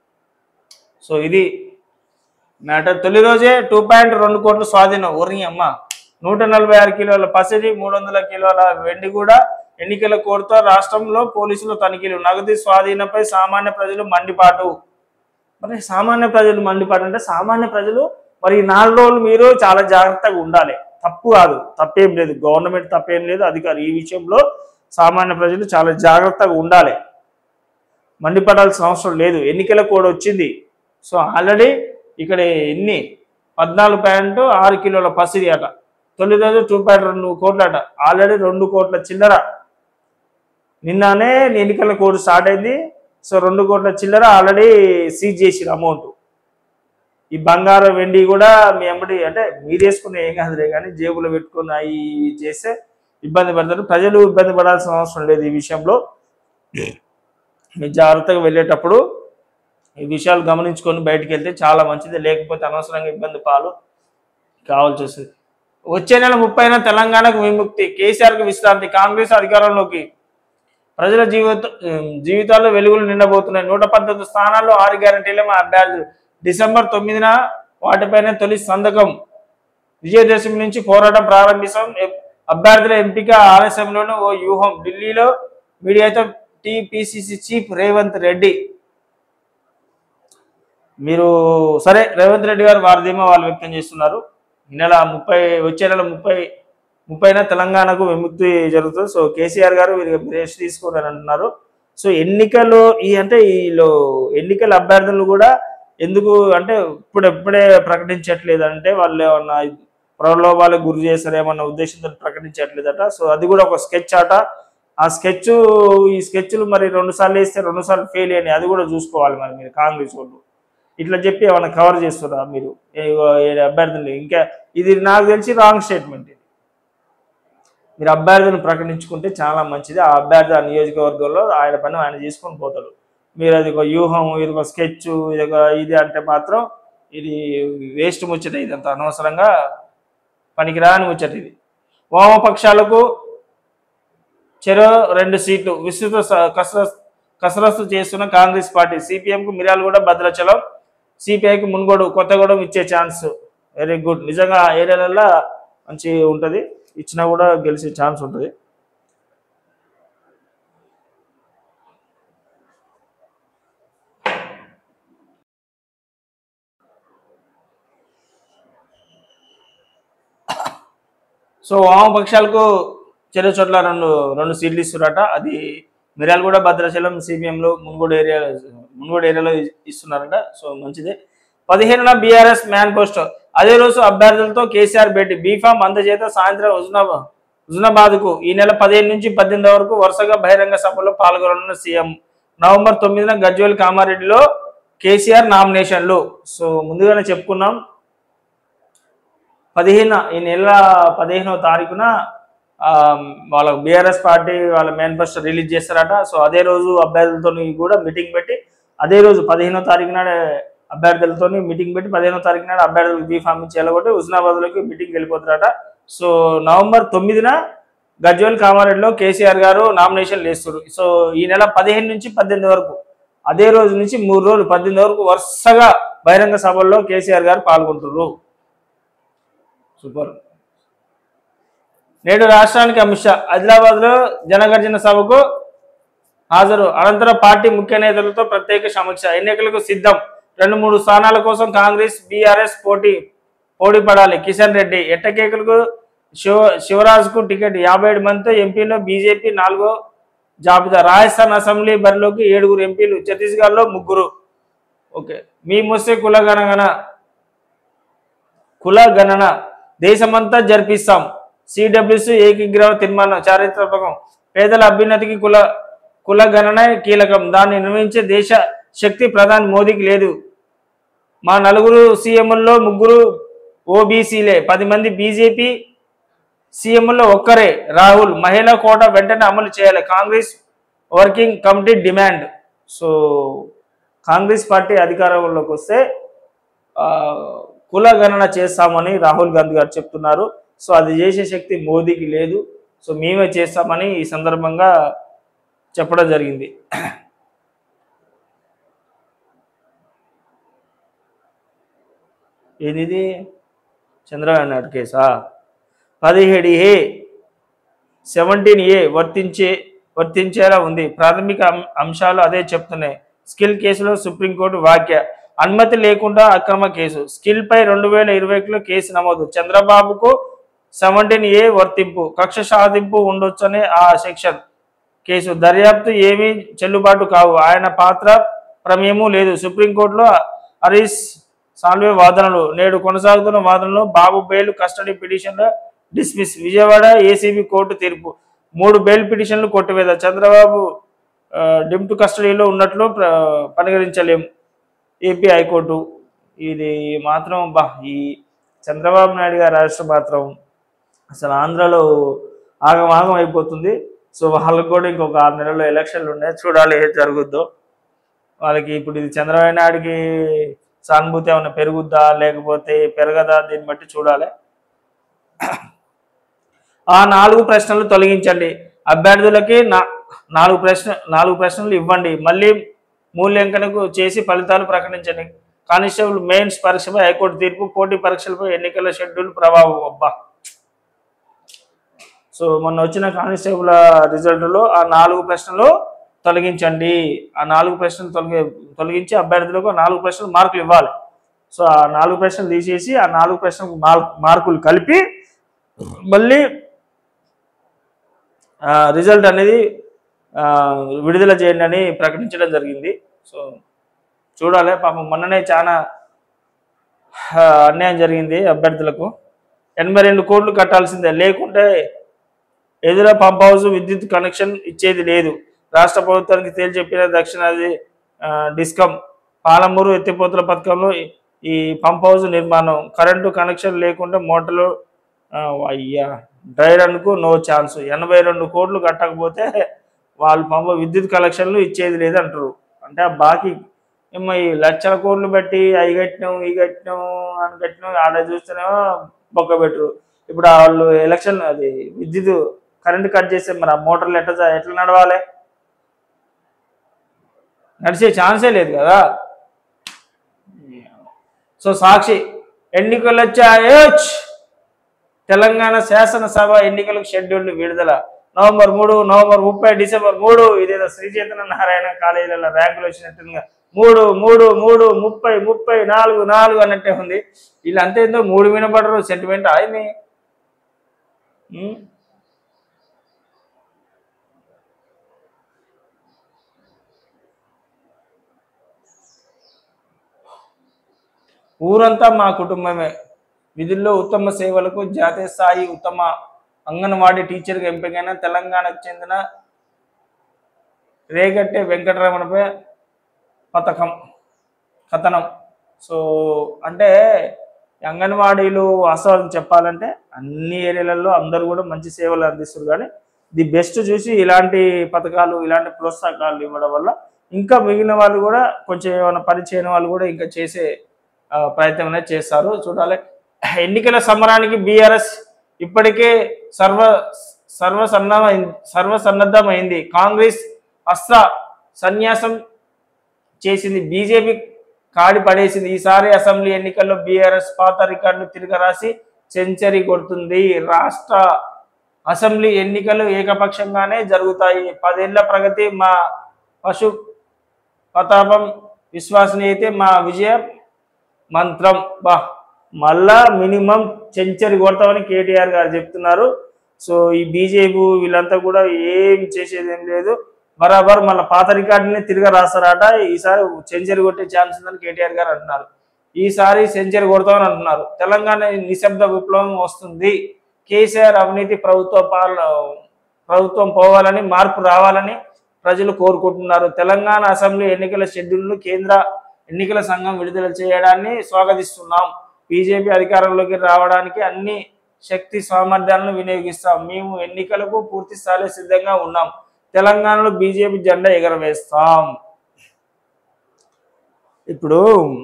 సో ఇది మ్యాటర్ తొలి రోజే టూ పాయింట్ రెండు కోట్ల స్వాధీనం ఓరి అమ్మ నూట నలభై ఆరు కిలోల పసిడి మూడు వందల కిలోల వెండి కూడా ఎన్నికల కోరుతో రాష్ట్రంలో పోలీసులు తనిఖీలు నగదు స్వాధీనంపై సామాన్య ప్రజలు మండిపాటు మరి సామాన్య ప్రజలు మండిపాటు అంటే సామాన్య ప్రజలు మరి ఈ నాలుగు రోజులు మీరు చాలా జాగ్రత్తగా ఉండాలి తప్పు కాదు తప్పేం లేదు గవర్నమెంట్ తప్పేం లేదు అధికారి ఈ విషయంలో సామాన్య ప్రజలు చాలా జాగ్రత్తగా ఉండాలి మండిపడాల్సిన అవసరం లేదు ఎన్నికల కోడ్ వచ్చింది సో ఆల్రెడీ ఇక్కడ ఎన్ని పద్నాలుగు పాయింట్ ఆరు కిలోల పసిడి అట తొలి రోజు టూ పాయింట్ రెండు కోట్ల అట ఆల్రెడీ రెండు కోట్ల చిల్లర నిన్ననే ఎన్నికల కోడ్ స్టార్ట్ అయింది సో రెండు కోట్ల చిల్లర ఆల్రెడీ సీజ్ చేసిరు అమౌంట్ ఈ బంగారం వెండి కూడా మీ అమ్మడి అంటే మీరు వేసుకునే ఏం కాదులే కానీ జేబులో పెట్టుకుని అవి ఇవి చేస్తే ఇబ్బంది పడతారు ప్రజలు ఇబ్బంది పడాల్సిన అవసరం లేదు ఈ విషయంలో మీరు జాగ్రత్తగా వెళ్ళేటప్పుడు ఈ విషయాలు గమనించుకొని బయటికి వెళ్తే చాలా మంచిది లేకపోతే అనవసరంగా ఇబ్బంది పాలు కావాల్సి వస్తుంది వచ్చే నెల ముప్పైన తెలంగాణకు విముక్తి కేసీఆర్కి విశ్రాంతి కాంగ్రెస్ అధికారంలోకి ప్రజల జీవిత జీవితాల్లో వెలుగులు నిండబోతున్నాయి నూట పద్దెనిమిది స్థానాల్లో ఆరు గ్యారంటీలే మా అభ్యర్థులు డిసెంబర్ తొమ్మిదిన వాటిపైన తొలి సంతకం విజయదశమి నుంచి పోరాటం ప్రారంభిస్తాం ఎ- అభ్యర్థుల ఎంపిక ఆలస్యంలోనూ ఓ వ్యూహం ఢిల్లీలో మీడియాతో టీపీసీసీ చీఫ్ రేవంత్ రెడ్డి మీరు సరే రేవంత్ రెడ్డి గారు వారి ధీమా వాళ్ళు వ్యక్తం చేస్తున్నారు ఈ నెల ముప్పై వచ్చే నెల ముప్పై ముప్పైన తెలంగాణకు విముక్తి జరుగుతుంది సో కేసీఆర్ గారు వీరికి బ్రేష్ తీసుకోరని అంటున్నారు సో ఎన్నికలు ఈ అంటే వీళ్ళు ఎన్నికల అభ్యర్థులు కూడా ఎందుకు అంటే ఇప్పుడు ఎప్పుడే ప్రకటించట్లేదు అంటే వాళ్ళు ఏమన్నా ప్రలోభాలకు గురి చేస్తారేమన్న ఉద్దేశంతో ప్రకటించట్లేదట సో అది కూడా ఒక స్కెచ్ ఆట ఆ స్కెచ్ ఈ స్కెచ్లు మరి రెండు సార్లు వేస్తే రెండు సార్లు ఫెయిల్ అని అది కూడా చూసుకోవాలి మరి మీరు కాంగ్రెస్ వాళ్ళు ఇట్లా చెప్పి ఏమైనా కవర్ చేస్తారా మీరు ఏ- ఏ అభ్యర్థులు ఇంకా ఇది నాకు తెలిసి రాంగ్ స్టేట్మెంట్ ఇది మీరు అభ్యర్థులను ప్రకటించుకుంటే చాలా మంచిది ఆ అభ్యర్థి ఆ నియోజకవర్గంలో ఆయన పని ఆయన చేసుకొని పోతాడు మీరు అది ఒక వ్యూహం ఇది ఒక స్కెచ్ ఇది ఒక ఇది అంటే మాత్రం ఇది వేస్ట్ ముచ్చట ఇదంతా అనవసరంగా పనికిరాని ముచ్చట ఇది వామపక్షాలకు చెరో రెండు సీట్లు విస్తృత స- కసరత్ కసరత్తు చేస్తున్న కాంగ్రెస్ పార్టీ సిపిఎంకు మిర్యాలగూడ భద్రాచలం సిపిఐకి మున్గోడు కొత్తగూడెం ఇచ్చే ఛాన్స్ వెరీ గుడ్ నిజంగా ఆ ఏరియాలలో మంచి ఉంటుంది ఇచ్చినా కూడా గెలిచే ఛాన్స్ ఉంటుంది సో వామపక్షాలకు చెరు చోట్ల రెండు రెండు సీట్లు ఇస్తున్నారట అది మిర్యాలగూడ భద్రాచలం సిపిఎంలో మున్గోడు ఏరియా మున్గోడు ఏరియాలో ఇస్తున్నారట సో మంచిదే పదిహేనున బీఆర్ఎస్ మేనిఫెస్టో అదే రోజు అభ్యర్థులతో కేసీఆర్ భేటీ బీఫామ్ అందజేత సాయంత్రం హుజునాబా హుజునాబాద్కు ఈ నెల పదిహేను నుంచి పద్దెనిమిది వరకు వరుసగా బహిరంగ సభలో పాల్గొననున్న సీఎం నవంబర్ తొమ్మిదిన గజ్వేల్ కామారెడ్డిలో కేసీఆర్ నామినేషన్లు సో ముందుగానే చెప్పుకున్నాం పదిహేను ఈ నెల పదిహేనవ తారీఖున ఆ, వాళ్ళ బీఆర్ఎస్ పార్టీ వాళ్ళ మేనిఫెస్టో రిలీజ్ చేస్తారట సో అదే రోజు అభ్యర్థులతో కూడా మీటింగ్ పెట్టి అదే రోజు పదిహేనో తారీఖు నాడే అభ్యర్థులతో మీటింగ్ పెట్టి పదిహేనో తారీఖు నాడు అభ్యర్థులకు బీ ఫామ్ ఇచ్చి వెళ్ళగొట్టి హుస్నాబాద్లోకి మీటింగ్ వెళ్ళిపోతారట సో నవంబర్ తొమ్మిదిన గజ్వేల్ కామారెడ్డిలో కేసీఆర్ గారు నామినేషన్ వేస్తారు సో ఈ నెల పదిహేను నుంచి పద్దెనిమిది వరకు అదే రోజు నుంచి మూడు రోజులు పద్దెనిమిది వరకు వరుసగా బహిరంగ సభల్లో కేసీఆర్ గారు పాల్గొంటున్నారు సూపర్ నేడు రాష్ట్రానికి అమిత్ షా ఆదిలాబాద్లో జనగర్జన సభకు హాజరు అనంతరం పార్టీ ముఖ్య నేతలతో ప్రత్యేక సమీక్ష ఎన్నికలకు సిద్ధం రెండు మూడు స్థానాల కోసం కాంగ్రెస్ బీఆర్ఎస్ పోటీ పోటీ పడాలి కిషన్ రెడ్డి ఎట్టకేకులకు శివ శివరాజ్కు టికెట్ యాభై ఏడు మందితో ఎంపీలో బీజేపీ నాలుగో జాబితా రాజస్థాన్ అసెంబ్లీ బరిలోకి ఏడుగురు ఎంపీలు ఛత్తీస్గఢ్లో ముగ్గురు ఓకే మీ ముస్తే కులగణగణ కుల గణన దేశమంతా జరిపిస్తాం సిడబ్ల్యూసి ఏకీగ్రహ తీర్మానం చారిత్రాత్మకం పేదల అభ్యున్నతికి కుల కుల గణన కీలకం దాన్ని నిర్వహించే దేశ శక్తి ప్రధాని మోదీకి లేదు మా నలుగురు సీఎంల్లో ముగ్గురు ఓబీసీలే పది మంది బీజేపీ సీఎంలో ఒక్కరే రాహుల్ మహిళా కోట వెంటనే అమలు చేయాలి Congress working committee demand so Congress party అధికారంలోకి వస్తే ఆ, కుల గణన చేస్తామని రాహుల్ గాంధీ గారు చెప్తున్నారు సో అది చేసే శక్తి మోదీకి లేదు సో మేమే చేస్తామని ఈ సందర్భంగా చెప్పడం జరిగింది ఏది చంద్రబాబు నాయుడు కేసా పదిహేడు ఏ సెవెంటీన్ ఏ వర్తించే వర్తించేలా ఉంది ప్రాథమిక అం- అంశాలు అదే చెప్తున్నాయి స్కిల్ కేసులో సుప్రీంకోర్టు వ్యాఖ్య అనుమతి లేకుండా అక్రమ కేసు స్కిల్ పై రెండు వేల ఇరవైలో కేసు నమోదు చంద్రబాబుకు సెవెంటీన్ ఏ వర్తింపు కక్ష సాధింపు ఉండొచ్చనే ఆ సెక్షన్ కేసు దర్యాప్తు ఏమీ చెల్లుబాటు కావు ఆయన పాత్ర ప్రమేయము లేదు సుప్రీంకోర్టులో హరీష్ సాల్వే వాదనలు నేడు కొనసాగుతున్న వాదనలు బాబు బెయిల్ కస్టడీ పిటిషన్ల డిస్మిస్ విజయవాడ ఏసీబీ కోర్టు తీర్పు మూడు బెయిల్ పిటిషన్లు కొట్టివేత చంద్రబాబు ఆ, డిమ్టు కస్టడీలో ఉన్నట్లు ప్ర- పరిగణించలేం ఏపీ హైకోర్టు ఇది మాత్రం బా ఈ చంద్రబాబు నాయుడు గారి రాష్ట్రం మాత్రం అసలు ఆంధ్రాలో ఆగమాగం అయిపోతుంది సో వాళ్ళకి కూడా ఇంకొక ఆరు నెలల్లో ఎలక్షన్లు ఉన్నాయి చూడాలి ఏం జరుగుద్దో వాళ్ళకి ఇప్పుడు ఇది చంద్రబాబు నాయుడికి సానుభూతి ఏమైనా పెరుగుద్దా లేకపోతే పెరగదా దీన్ని బట్టి చూడాలి ఆ నాలుగు ప్రశ్నలు తొలగించండి అభ్యర్థులకి నా నాలుగు ప్రశ్న నాలుగు ప్రశ్నలు ఇవ్వండి మళ్ళీ మూల్యాంకనకు చేసి ఫలితాలు ప్రకటించండి కానిస్టేబుల్ మెయిన్స్ పరీక్షపై హైకోర్టు తీర్పు పోటీ పరీక్షలపై ఎన్నికల షెడ్యూల్ ప్రభావం అబ్బా సో మొన్న వచ్చిన కానిస్టేబుల్ రిజల్ట్లో ఆ నాలుగు ప్రశ్నలు తొలగించండి ఆ నాలుగు ప్రశ్నలు తొలగి తొలగించి అభ్యర్థులకు ఆ నాలుగు ప్రశ్నలు మార్కులు ఇవ్వాలి సో ఆ నాలుగు ప్రశ్నలు తీసేసి ఆ నాలుగు ప్రశ్నలకు మార్క్ మార్కులు కలిపి మళ్ళీ రిజల్ట్ అనేది ఆ, విడుదల చేయండి అని ప్రకటించడం జరిగింది సో చూడాలి పాపం మొన్ననే చాలా ఆ, అన్యాయం జరిగింది అభ్యర్థులకు ఎనభై రెండు కోట్లు కట్టాల్సిందే లేకుంటే ఎదుర పంప్ హౌస్ విద్యుత్ కనెక్షన్ ఇచ్చేది లేదు రాష్ట్ర ప్రభుత్వానికి తేల్చెప్పిన దక్షిణాది ఆ, డిస్కమ్ పాలమూరు ఎత్తిపోతల పథకంలో ఈ- ఈ పంప్ హౌస్ నిర్మాణం కరెంటు కనెక్షన్ లేకుండా మోటార్లు ఆ, అయ్యా డ్రై రన్కు నో ఛాన్స్ ఎనభై రెండు కోట్లు కట్టకపోతే వాళ్ళు పంప విద్యుత్ కనెక్షన్లు ఇచ్చేది లేదు అంటారు అంటే ఆ బాకీ ఏమో ఈ లక్షల కోట్లు పెట్టి అవి కట్టినాం ఇవి కట్టినాం అని కట్టినాం ఆడ చూస్తేనేమో బొక్క పెట్టరు ఇప్పుడు ఆ వాళ్ళు ఎలక్షన్ అది విద్యుత్ కరెంట్ కట్ చేస్తే మరి ఆ మోటార్లు ఎట్లా జా- ఎట్లా నడవాలి నడిచే ఛాన్సే లేదు కదా సో సాక్షి ఎన్నికలు వచ్చాయోచ్ తెలంగాణ శాసనసభ ఎన్నికలకు షెడ్యూల్ విడుదల నవంబర్ మూడు నవంబర్ ముప్పై డిసెంబర్ మూడు ఇదేదో శ్రీ చైతన్య నారాయణ కాలేజీలలో ర్యాంకులు వచ్చినట్టుగా మూడు మూడు మూడు ముప్పై ముప్పై నాలుగు నాలుగు అన్నట్టే ఉంది వీళ్ళంతా ఏందో మూడు వినపడరు సెంటిమెంట్ ఆయన్ని ఉమ్. ఊరంతా మా కుటుంబమే విధుల్లో ఉత్తమ సేవలకు జాతీయ స్థాయి ఉత్తమ అంగన్వాడీ టీచర్గా ఎంపికైన తెలంగాణకు చెందిన రేగట్టె వెంకటరమణపై పథకం కథనం సో అంటే ఈ అంగన్వాడీలు వాస్తవాలు చెప్పాలంటే అన్ని ఏరియాలలో అందరూ కూడా మంచి సేవలు అందిస్తారు కానీ ది బెస్ట్ చూసి ఇలాంటి పథకాలు ఇలాంటి ప్రోత్సాహకాలు ఇవ్వడం వల్ల ఇంకా మిగిలిన వాళ్ళు కూడా కొంచెం ఏమైనా పని చేయని వాళ్ళు కూడా ఇంకా చేసే ఆ, ప్రయత్నం అనేది చేస్తారు చూడాలి ఎన్నికల సమరానికి బీఆర్ఎస్ ఇప్పటికే సర్వ సర్వసన్నమైంది సర్వసన్నద్ధమైంది కాంగ్రెస్ అస్త్ర సన్యాసం చేసింది బీజేపీ కాడి పడేసింది ఈసారి అసెంబ్లీ ఎన్నికల్లో బీఆర్ఎస్ పాత రికార్డులు తిరగరాసి సెంచరీ కొడుతుంది రాష్ట్ర అసెంబ్లీ ఎన్నికలు ఏకపక్షంగానే జరుగుతాయి పదేళ్ల ప్రగతి మా పశు ప్రతాపం విశ్వసనీయతే మా విజయ మంత్రం బా మళ్ళా మినిమం సెంచరీ కొడతామని కేటీఆర్ గారు చెప్తున్నారు సో ఈ బీజేపీ వీళ్ళంతా కూడా ఏం చేసేది ఏం లేదు బరాబర్ మళ్ళీ పాత రికార్డుని తిరిగి రాస్తారట ఈసారి సెంచరీ కొట్టే ఛాన్స్ ఉందని కేటీఆర్ గారు అంటున్నారు ఈసారి సెంచరీ కొడతామని అంటున్నారు తెలంగాణ నిశ్శబ్ద విప్లవం వస్తుంది కేసీఆర్ అవినీతి ప్రభుత్వ పాల ప్రభుత్వం పోవాలని మార్పు రావాలని ప్రజలు కోరుకుంటున్నారు తెలంగాణ అసెంబ్లీ ఎన్నికల షెడ్యూల్ను కేంద్ర ఎన్నికల సంఘం విడుదల చేయడాన్ని స్వాగతిస్తున్నాం బీజేపీ అధికారంలోకి రావడానికి అన్ని శక్తి సామర్థ్యాలను వినియోగిస్తాం మేము ఎన్నికలకు పూర్తి స్థాయిలో సిద్ధంగా ఉన్నాం తెలంగాణలో బీజేపీ జెండా ఎగరవేస్తాం ఇప్పుడు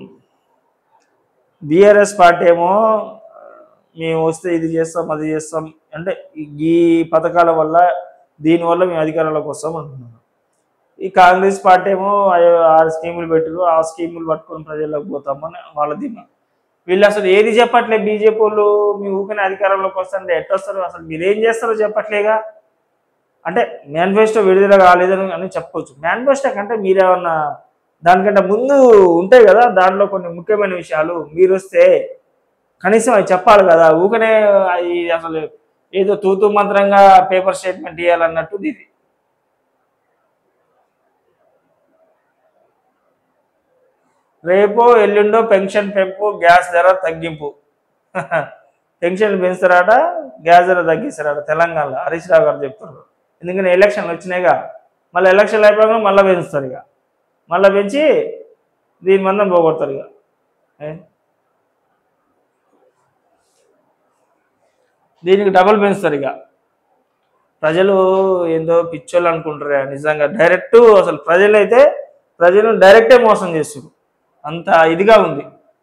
బీఆర్ఎస్ పార్టీ ఏమో మేము వస్తే ఇది చేస్తాం అది చేస్తాం అంటే ఈ పథకాల వల్ల దీనివల్ల మేము అధికారంలోకి వస్తాం అంటున్నారు ఈ కాంగ్రెస్ పార్టీ ఏమో అయ్యో ఆరు స్కీములు పెట్టారు ఆ స్కీములు పట్టుకొని ప్రజల్లోకి పోతామని వాళ్ళ ధీమా వీళ్ళు అసలు ఏది చెప్పట్లే బీజేపీ వాళ్ళు మీ ఊపిన అధికారంలోకి వస్తారంటే ఎట్టొస్తారు అసలు మీరు ఏం చేస్తారో చెప్పట్లేగా అంటే మేనిఫెస్టో విడుదల కాలేదని అని చెప్పొచ్చు మేనిఫెస్టో కంటే మీరేమన్నా దానికంటే ముందు ఉంటాయి కదా దాంట్లో కొన్ని ముఖ్యమైన విషయాలు మీరు వస్తే కనీసం అవి చెప్పాలి కదా ఊకనే అవి అసలు ఏదో తూతు మంత్రంగా పేపర్ స్టేట్మెంట్ ఇవ్వాలన్నట్టు ఇది రేపో ఎల్లుండో పెన్షన్ పెంపు గ్యాస్ ధర తగ్గింపు పెన్షన్ పెంచుతారట గ్యాస్ ధర తగ్గిస్తారట తెలంగాణలో హరీష్ రావు గారు చెప్తున్నారు ఎందుకంటే ఎలక్షన్లు వచ్చినాయిగా మళ్ళీ ఎలక్షన్లు అయిపోయాక మళ్ళీ పెంచుతారు ఇక మళ్ళీ పెంచి దీని మందం పోగొడతారు ఇక ఏ? దీనికి డబుల్ పెంచుతారు ఇక ప్రజలు ఏందో పిచ్చోళ్ళు అనుకుంటారు నిజంగా డైరెక్ట్ అసలు ప్రజలైతే ప్రజలను డైరెక్టే మోసం చేస్తారు అంత ఇదిగా ఉంది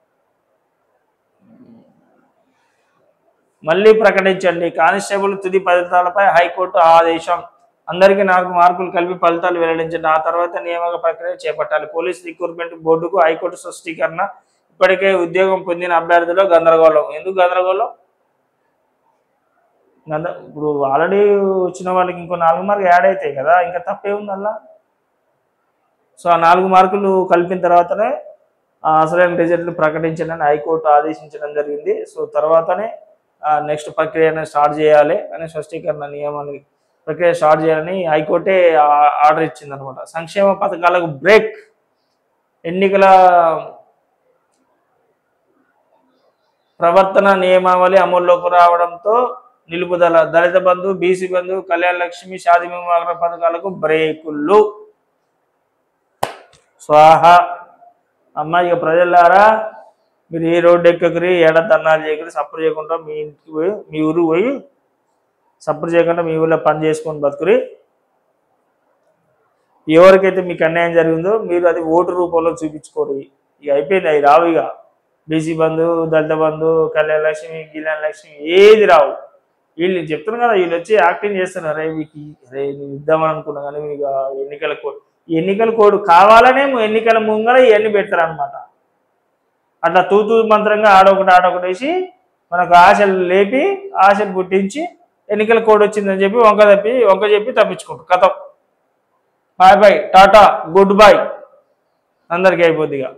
మళ్ళీ ప్రకటించండి కానిస్టేబుల్ తుది ఫలితాలపై హైకోర్టు ఆదేశం అందరికీ నాలుగు మార్కులు కలిపి ఫలితాలు వెల్లడించండి ఆ తర్వాత నియామక ప్రక్రియ చేపట్టాలి పోలీస్ రిక్రూట్మెంట్ బోర్డుకు హైకోర్టు స్పష్టీకరణ ఇప్పటికే ఉద్యోగం పొందిన అభ్యర్థులు గందరగోళం ఎందుకు గందరగోళం గంద ఇప్పుడు ఆల్రెడీ వచ్చిన వాళ్ళకి ఇంకో నాలుగు మార్కులు యాడ్ అవుతాయి కదా ఇంకా తప్పే ఉంది అలా సో ఆ నాలుగు మార్కులు కలిపిన తర్వాతనే ఆ అసలైన రిజల్ట్ ప్రకటించండి హైకోర్టు ఆదేశించడం జరిగింది సో తర్వాతనే నెక్స్ట్ ప్రక్రియను స్టార్ట్ చేయాలి అనే స్పష్టీకరణ నియమాన్ని ప్రక్రియ స్టార్ట్ చేయాలని హైకోర్టే ఆ- ఆర్డర్ ఇచ్చింది అనమాట సంక్షేమ పథకాలకు బ్రేక్ ఎన్నికల ప్రవర్తన నియమావళి అమల్లోకి రావడంతో నిలుపుదల దళిత బంధు బీసీ బంధు కళ్యాణ లక్ష్మి షాది వివాహ పథకాలకు బ్రేకులు స్వాహ అమ్మ ఇక ప్రజలారా మీరు ఏ రోడ్డు ఎక్కకరి ఏడ దన్నాలు చేయకరి సప్పుడు చేయకుండా మీ ఇంటికి పోయి మీ ఊరు పోయి సప్పుడు చేయకుండా మీ ఊళ్ళో పని చేసుకొని బతుకురి ఎవరికైతే మీకు అన్యాయం జరిగిందో మీరు అది ఓటు రూపంలో చూపించుకోరు ఇక అయిపోయింది అవి రావు ఇక బీసీ బంధు దళిత బంధు కళ్యాణ లక్ష్మి కళ్యాణ లక్ష్మి ఏది రావు వీళ్ళు చెప్తున్నారు కదా వీళ్ళు వచ్చి యాక్టింగ్ చేస్తున్నారు అరే మీకు అరే నేను ఇద్దామని అనుకున్నా కానీ మీకు ఆ ఎన్నికల కోడ్ ఈ ఎన్నికల కోడ్ కావాలనే ఎన్నికల ముంగల ఇవన్నీ పెడతారు అనమాట అట్లా తూతూ మంత్రంగా ఆడొకటి ఆడొకటి వేసి మనకు ఆశలు లేపి ఆశలు పుట్టించి ఎన్నికల కోడ్ వచ్చిందని చెప్పి వంక తప్పి వంక చెప్పి తప్పించుకుంటారు కథ bye bye tata good bye అందరికీ అయిపోద్ది ఇక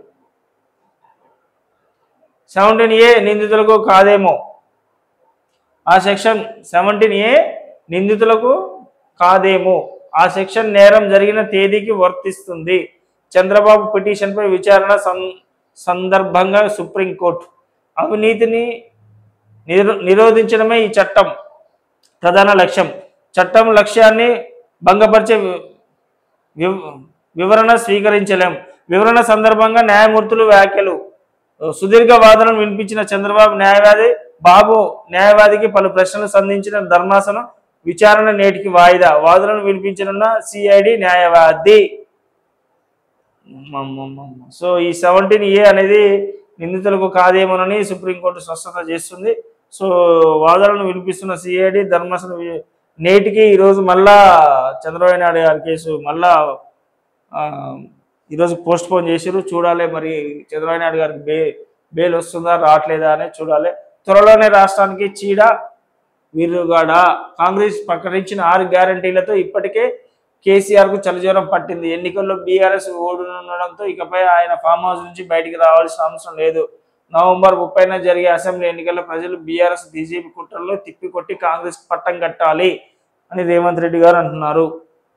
సెవెంటీన్ ఏ నిందితులకు కాదేమో ఆ సెక్షన్ సెవెంటీన్ ఏ నిందితులకు కాదేమో ఆ సెక్షన్ నేరం జరిగిన తేదీకి వర్తిస్తుంది చంద్రబాబు పిటిషన్పై విచారణ సం- సందర్భంగా సుప్రీంకోర్టు అవినీతిని నిరో- నిరోధించడమే ఈ చట్టం ప్రధాన లక్ష్యం చట్టం లక్ష్యాన్ని భంగపరిచే వి- వివ- వివరణ స్వీకరించలేం వివరణ సందర్భంగా న్యాయమూర్తులు వ్యాఖ్యలు సుదీర్ఘ వాదనను వినిపించిన చంద్రబాబు న్యాయవాది బాబు న్యాయవాదికి పలు ప్రశ్నలు సంధించిన ధర్మాసనం విచారణ నేటికి వాయిదా వాదనను వినిపించనున్న సిఐడి న్యాయవాది అమ్మమ్మమ్మమ్మ. సో ఈ సెవెంటీన్ ఏ అనేది నిందితులకు కాదేమోనని సుప్రీంకోర్టు స్పష్టత చేస్తుంది సో వాదనలను వినిపిస్తున్న సిఐడి ధర్మాసన వి- నేటికి ఈరోజు మళ్ళా చంద్రబాబు నాయుడు గారి కేసు మళ్ళా ఆ, ఈరోజు పోస్ట్ పోన్ చేసిరు చూడాలి మరి చంద్రబాబు నాయుడు గారికి బే బెయిల్ వస్తుందా రావట్లేదా అనేది చూడాలి త్వరలోనే రాష్ట్రానికి చీడ వీరుగాడ కాంగ్రెస్ ప్రకటించిన ఆరు గ్యారంటీలతో ఇప్పటికే కేసీఆర్ కు చలిజ్వరం పట్టింది ఎన్నికల్లో బీఆర్ఎస్ ఓడునుండడంతో ఇకపై ఆయన ఫామ్ హౌస్ నుంచి బయటికి రావాల్సిన అవసరం లేదు నవంబర్ ముప్పైన జరిగే అసెంబ్లీ ఎన్నికల్లో ప్రజలు బీఆర్ఎస్ బీజేపీ కుట్రల్లో తిప్పికొట్టి కాంగ్రెస్ పట్టం కట్టాలి అని రేవంత్ రెడ్డి గారు అంటున్నారు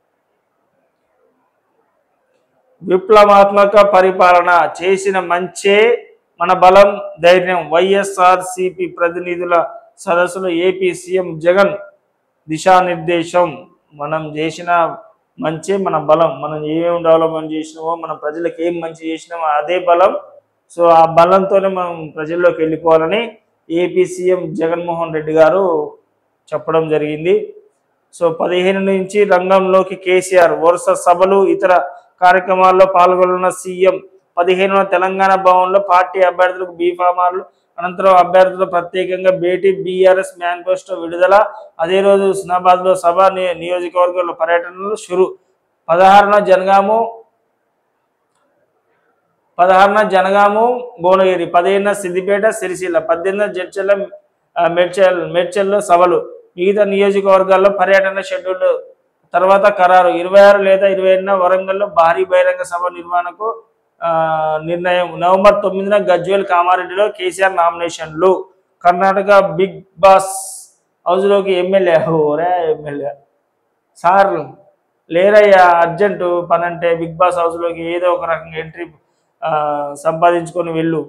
విప్లవాత్మక పరిపాలన చేసిన మంచే మన బలం ధైర్యం వైఎస్ఆర్ సిపి ప్రతినిధుల సదస్సులో ఏపీ సీఎం జగన్ దిశానిర్దేశం మనం చేసిన మంచే మన బలం మనం ఏం డెవలప్మెంట్ చేసినామో మన ప్రజలకు ఏం మంచి చేసినామో అదే బలం సో ఆ బలంతోనే మనం ప్రజల్లోకి వెళ్ళిపోవాలని ఏపీ సీఎం జగన్మోహన్ రెడ్డి గారు చెప్పడం జరిగింది సో పదిహేను నుంచి రంగంలోకి కేసీఆర్ వరుస సభలు ఇతర కార్యక్రమాల్లో పాల్గొన్న సీఎం పదిహేనున తెలంగాణ భవన్లో పార్టీ అభ్యర్థులకు బీఫామార్లు అనంతరం అభ్యర్థులు ప్రత్యేకంగా భేటీ బీఆర్ఎస్ మేనిఫెస్టో విడుదల అదే రోజు హుస్నాబాద్ లో సభ ని- నియోజకవర్గంలో పర్యటనలు షురు పదహారున జనగాము పదహారున జనగాము భువనగిరి పదిహేనున సిద్దిపేట సిరిసిల్ల పద్దెనిమిదిన జడ్చల్ల ఆ, మేడ్చల్ మేడ్చల్లో సభలు మిగతా నియోజకవర్గాల్లో పర్యటన షెడ్యూల్ తర్వాత ఖరారు ఇరవై ఆరు లేదా ఇరవై ఏడున వరంగల్లో భారీ బహిరంగ సభ నిర్వహణకు ఆ, నిర్ణయం నవంబర్ తొమ్మిదిన గజ్వేల్ కామారెడ్డిలో కేసీఆర్ నామినేషన్లు కర్ణాటక బిగ్ బాస్ హౌస్లోకి ఎమ్మెల్యే ఓరే ఎమ్మెల్యే సార్ లేరయ్యా అర్జెంటు పని అంటే బిగ్ బాస్ హౌస్లోకి ఏదో ఒక రకంగా ఎంట్రీ ఆ, సంపాదించుకొని వెళ్ళు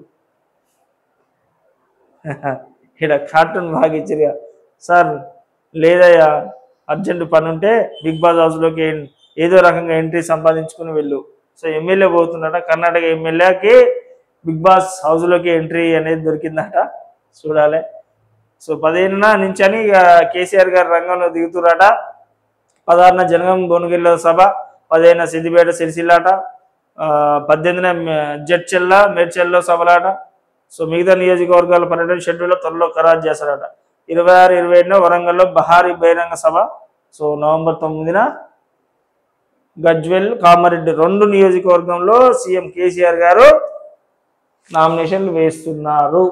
ఇక్కడ కార్టూన్ బాగా ఇచ్చిరుగా సార్ లేదయ్యా అర్జెంట్ పని ఉంటే బిగ్ బాస్ హౌస్లోకి ఎన్- ఏదో రకంగా ఎంట్రీ సంపాదించుకుని వెళ్ళు సో ఎమ్మెల్యే పోతుందట కర్ణాటక ఎమ్మెల్యేకి బిగ్ బాస్ హౌస్లోకి ఎంట్రీ అనేది దొరికిందట చూడాలి సో పదిహేనున నుంచి అని ఇక కేసీఆర్ గారు రంగంలో దిగుతురట పదహారున జనగం భువనగిరిలో సభ పదిహేను సిద్దిపేట సిరిసిల్లాట ఆ, పద్దెనిమిదిన మే- జడ్చెల్ల మేడ్చెల్లో సభలాట సో మిగతా నియోజకవర్గాల పర్యటన షెడ్యూల్లో త్వరలో ఖరారు చేస్తారట ఇరవై ఆరు ఇరవై ఏడున వరంగల్లో బహారీ బహిరంగ సభ సో నవంబర్ తొమ్మిదిన గజ్వెల్ కామారెడ్డి రెండు నియోజకవర్గంలో సీఎం కేసీఆర్ గారు నామినేషన్లు వేస్తున్నారు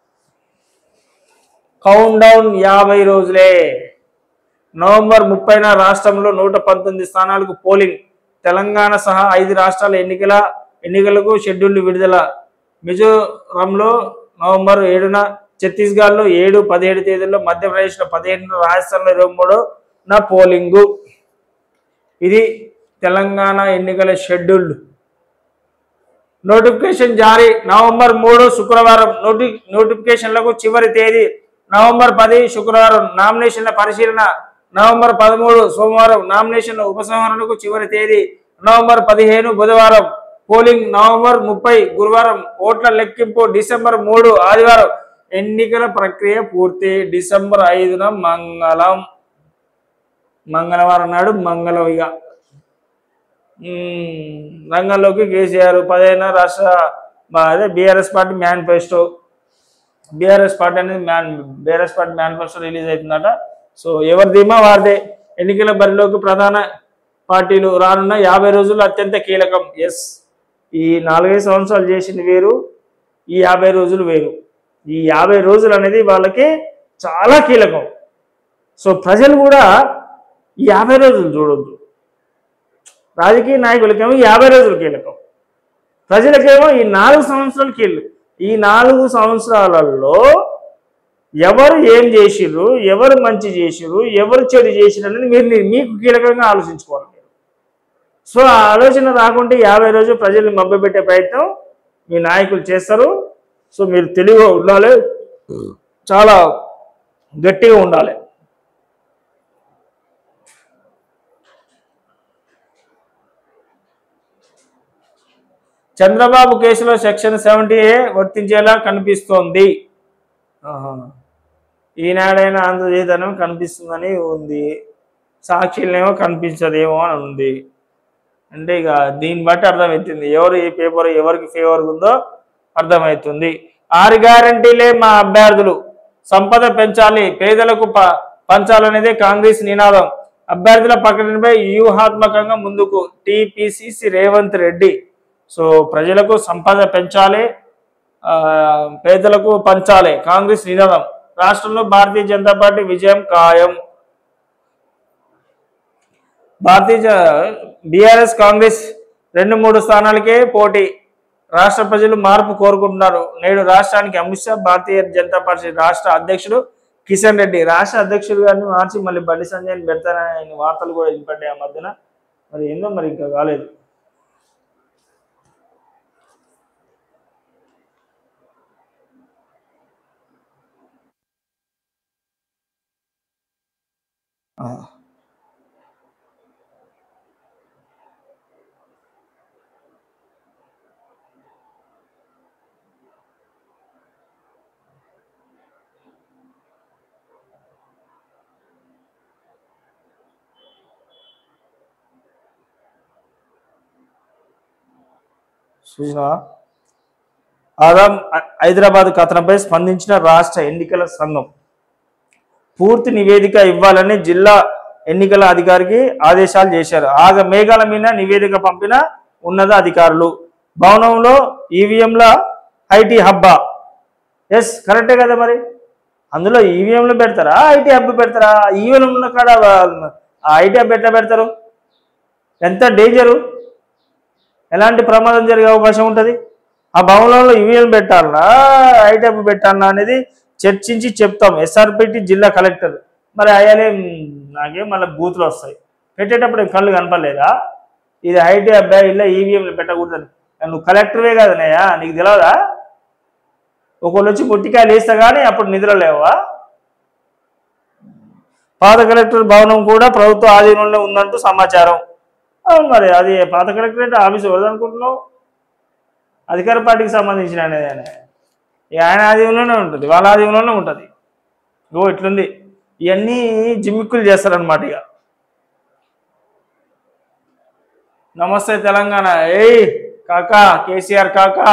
కౌంట్ డౌన్ యాభై రోజులే నవంబర్ ముప్పైన రాష్ట్రంలో నూట పంతొమ్మిది స్థానాలకు పోలింగ్ తెలంగాణ సహా ఐదు రాష్ట్రాల ఎన్నికల ఎన్నికలకు షెడ్యూల్ విడుదల మిజోరంలో నవంబర్ ఏడున ఛత్తీస్గఢ్లో ఏడు పదిహేడు తేదీల్లో మధ్యప్రదేశ్లో పదిహేను రాజస్థాన్లో ఇరవై మూడున పోలింగు ఇది తెలంగాణ ఎన్నికల షెడ్యూల్ నోటిఫికేషన్ జారీ నవంబర్ మూడు శుక్రవారం నోటి నోటిఫికేషన్లకు చివరి తేదీ నవంబర్ పది శుక్రవారం నామినేషన్ల పరిశీలన నవంబర్ పదమూడు సోమవారం నామినేషన్ల ఉపసంహరణకు చివరి తేదీ నవంబర్ పదిహేను బుధవారం పోలింగ్ నవంబర్ ముప్పై గురువారం ఓట్ల లెక్కింపు డిసెంబర్ మూడు ఆదివారం ఎన్నికల ప్రక్రియ పూర్తి డిసెంబర్ ఐదున మంగళం మంగళవారం నాడు మంగళం ఇక మ్మ్. రంగంలోకి కేసీఆర్ పదిహేను రాష్ట్ర బా- అదే BRS party manifesto BRS party అనేది man BRS party manifesto release అవుతుందట సో ఎవరి ధీమా వారిదే ఎన్నికల బరిలోకి ప్రధాన పార్టీలు రానున్న యాభై రోజులు అత్యంత కీలకం ఎస్ ఈ నాలుగైదు సంవత్సరాలు చేసింది వేరు ఈ యాభై రోజులు వేరు ఈ యాభై రోజులు అనేది వాళ్ళకి చాలా కీలకం సో ప్రజలు కూడా ఈ యాభై రోజులు చూడొద్దు రాజకీయ నాయకులకేమో ఈ యాభై రోజులు కీలకం ప్రజలకేమో ఈ నాలుగు సంవత్సరాలు కీలకం ఈ నాలుగు సంవత్సరాలలో ఎవరు ఏం చేసిర్రు ఎవరు మంచి చేసిర్రు ఎవరు చెడు చేసిర్రు అనేది మీరు మీకు కీలకంగా ఆలోచించుకోవాలి మీరు సో ఆ ఆలోచన రాకుంటే యాభై రోజులు ప్రజల్ని మభ్యపెట్టే ప్రయత్నం మీ నాయకులు చేస్తారు సో మీరు తెలివిగా ఉండాలి చాలా గట్టిగా ఉండాలి చంద్రబాబు కేసులో సెక్షన్ సెవెంటీ ఏ వర్తించేలా కనిపిస్తోంది ఆహా. ఈనాడైనా ఆంధ్రజీతనం కనిపిస్తుందని ఉంది సాక్షులనేమో కనిపించదేమో అని ఉంది అంటే ఇక దీన్ని బట్టి అర్థమవుతుంది ఎవరు ఈ పేపర్ ఎవరికి ఫేవర్ ఉందో అర్థమవుతుంది ఆరు గ్యారంటీలే మా అభ్యర్థులు సంపద పెంచాలి పేదలకు ప పంచాలనేదే కాంగ్రెస్ నినాదం అభ్యర్థుల ప్రకటనపై వ్యూహాత్మకంగా ముందుకు టిపిసిసి రేవంత్ రెడ్డి సో ప్రజలకు సంపద పెంచాలి ఆ, పేదలకు పంచాలి కాంగ్రెస్ నినాదం రాష్ట్రంలో భారతీయ జనతా పార్టీ విజయం ఖాయం భారతీయ బీఆర్ఎస్ కాంగ్రెస్ రెండు మూడు స్థానాలకే పోటీ రాష్ట్ర ప్రజలు మార్పు కోరుకుంటున్నారు నేడు రాష్ట్రానికి అమిత్ షా భారతీయ జనతా పార్టీ రాష్ట్ర అధ్యక్షుడు కిషన్ రెడ్డి రాష్ట్ర అధ్యక్షుడు గారిని మార్చి మళ్ళీ బండి సంజయ్ని పెడతారని వార్తలు కూడా వినపడ్డాయి ఆ మధ్యన మరి ఏందో మరి ఇంకా కాలేదు ఆ. చూసినా ఆదాం హైదరాబాద్ కథనంపై స్పందించిన రాష్ట్ర ఎన్నికల సంఘం పూర్తి నివేదిక ఇవ్వాలని జిల్లా ఎన్నికల అధికారికి ఆదేశాలు చేశారు ఆగ మేఘాల మీద నివేదిక పంపిన ఉన్నత అధికారులు భవనంలో ఈవీఎంల ఐటీ హబ్బా ఎస్ కరెక్టే కదా మరి అందులో ఈవీఎంలు పెడతారా ఐటీ హబ్ పెడతారా ఈవీఎం ఉన్న కాడ ఆ ఐటీ హబ్ ఎట్లా పెడతారు ఎంత డేంజరు ఎలాంటి ప్రమాదం జరిగే అవకాశం ఉంటుంది ఆ భవనంలో ఈవీఎం పెట్టాలనా ఐటీ హబ్ పెట్టాలనా అనేది చర్చించి చెప్తాం ఎస్ఆర్పిటి జిల్లా కలెక్టర్ మరి అయ్యాలే నాకేం మళ్ళీ బూతులు వస్తాయి పెట్టేటప్పుడు ఏం కళ్ళు కనపడలేదా ఇది ఐటీ అబ్బా ఇలా ఈవీఎంలు పెట్టకూడదని నువ్వు కలెక్టర్వే కదనయ్యా నీకు తెలియదా ఒకళ్ళు వచ్చి పుట్టికాయలు వేస్తా కానీ అప్పుడు నిద్ర లేవా పాత కలెక్టర్ భవనం కూడా ప్రభుత్వ ఆధీనంలో ఉందంటూ సమాచారం అవును మరి అది పాత కలెక్టరేట్ ఆఫీస్ ఎవరిది అనుకుంటున్నావు అధికార పార్టీకి సంబంధించిన అనేది ఆయన ఇక ఆయన ఆధీనంలోనే ఉంటుంది వాళ్ళ ఆధీనంలోనే ఉంటుంది ఓ ఇట్లుంది ఇవన్నీ జిమ్మిక్కులు చేస్తారనమాట ఇక నమస్తే తెలంగాణ ఏయ్ కాకా కేసీఆర్ కాకా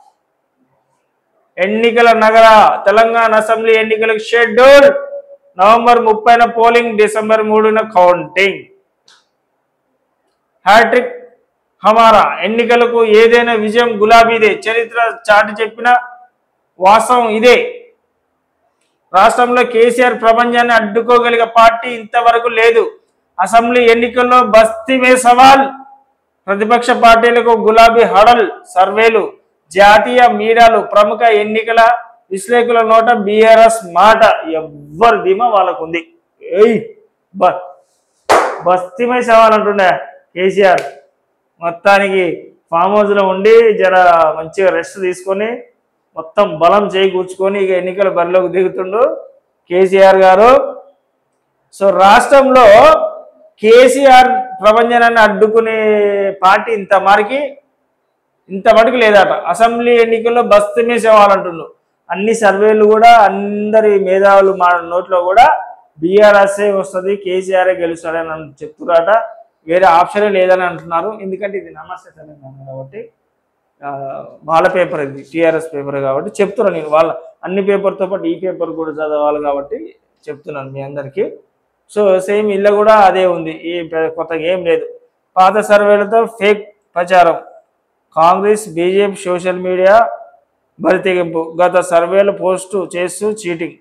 ఎన్నికల నగర తెలంగాణ అసెంబ్లీ ఎన్నికలకు షెడ్యూల్ నవంబర్ ముప్పైన పోలింగ్ డిసెంబర్ మూడున కౌంటింగ్ హ్యాట్రిక్ హమారా ఎన్నికలకు ఏదైనా విజయం గులాబీదే చరిత్ర చాటి చెప్పిన వాస్తవం ఇదే రాష్ట్రంలో కేసీఆర్ ప్రపంచాన్ని అడ్డుకోగలిగే పార్టీ ఇంతవరకు లేదు అసెంబ్లీ ఎన్నికల్లో బస్తీమే సవాల్ ప్రతిపక్ష పార్టీలకు గులాబీ హడల్ సర్వేలు జాతీయ మీడియాలు ప్రముఖ ఎన్నికల విశ్లేషకుల నోట బీఆర్ఎస్ మాట ఎవ్వరి ధీమా వాళ్ళకు ఉంది ఏయ్ బ బస్తీమే సవాల్ అంటుండే కేసీఆర్ మొత్తానికి ఫామ్ హౌస్లో ఉండి జర మంచిగా రెస్ట్ తీసుకొని మొత్తం బలం చేకూర్చుకొని ఇక ఎన్నికల బరిలోకి దిగుతుండు కేసీఆర్ గారు సో రాష్ట్రంలో కేసీఆర్ ప్రభంజనాన్ని అడ్డుకునే పార్టీ ఇంత మరికి ఇంత మటుకు లేదట అసెంబ్లీ ఎన్నికల్లో బస్తమే సేవాలంటున్నారు అన్ని సర్వేలు కూడా అందరి మేధావులు మా నోట్లో కూడా బీఆర్ఎస్ఏ వస్తుంది కేసీఆర్ గెలుస్తాడని అని చెప్తున్నారట వేరే ఆప్షనే లేదని అంటున్నారు ఎందుకంటే ఇది నమస్తే తెలంగాణ కాబట్టి ఆ, వాళ్ళ పేపర్ ఇది టీఆర్ఎస్ పేపర్ కాబట్టి చెప్తున్నాను నేను వాళ్ళ అన్ని పేపర్తో పాటు ఈ పేపర్ కూడా చదవాలి కాబట్టి చెప్తున్నాను మీ అందరికీ సో సేమ్ ఇళ్ళ కూడా అదే ఉంది ఈ పె- కొత్తగా ఏం లేదు పాత సర్వేలతో ఫేక్ ప్రచారం కాంగ్రెస్ బీజేపీ సోషల్ మీడియా బరితెగింపు గత సర్వేలు పోస్టు చేస్తూ చీటింగ్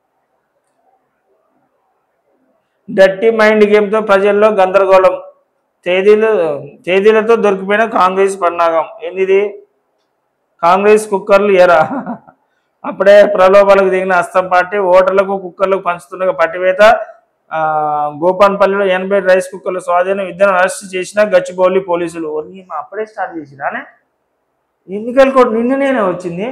డట్టి మైండ్ గేమ్తో ప్రజల్లో గందరగోళం తేదీలు తేదీలతో దొరికిపోయిన కాంగ్రెస్ పన్నాగం ఏందిది కాంగ్రెస్ కుక్కర్లు ఎరా అప్పుడే ప్రలోభాలకు దిగిన అస్తం పార్టీ ఓటర్లకు కుక్కర్లకు పంచుతున్న పట్టివేత ఆ, గోపాన్పల్లిలో ఎనభై రైస్ కుక్కర్ల స్వాధీనం ఇద్దరు అరెస్ట్ చేసిన గచ్చిబౌలి పోలీసులు ఒర్ని మా అప్పుడే స్టార్ట్ చేసిరానే ఎన్నికల కోడ్ నిన్ననే వచ్చింది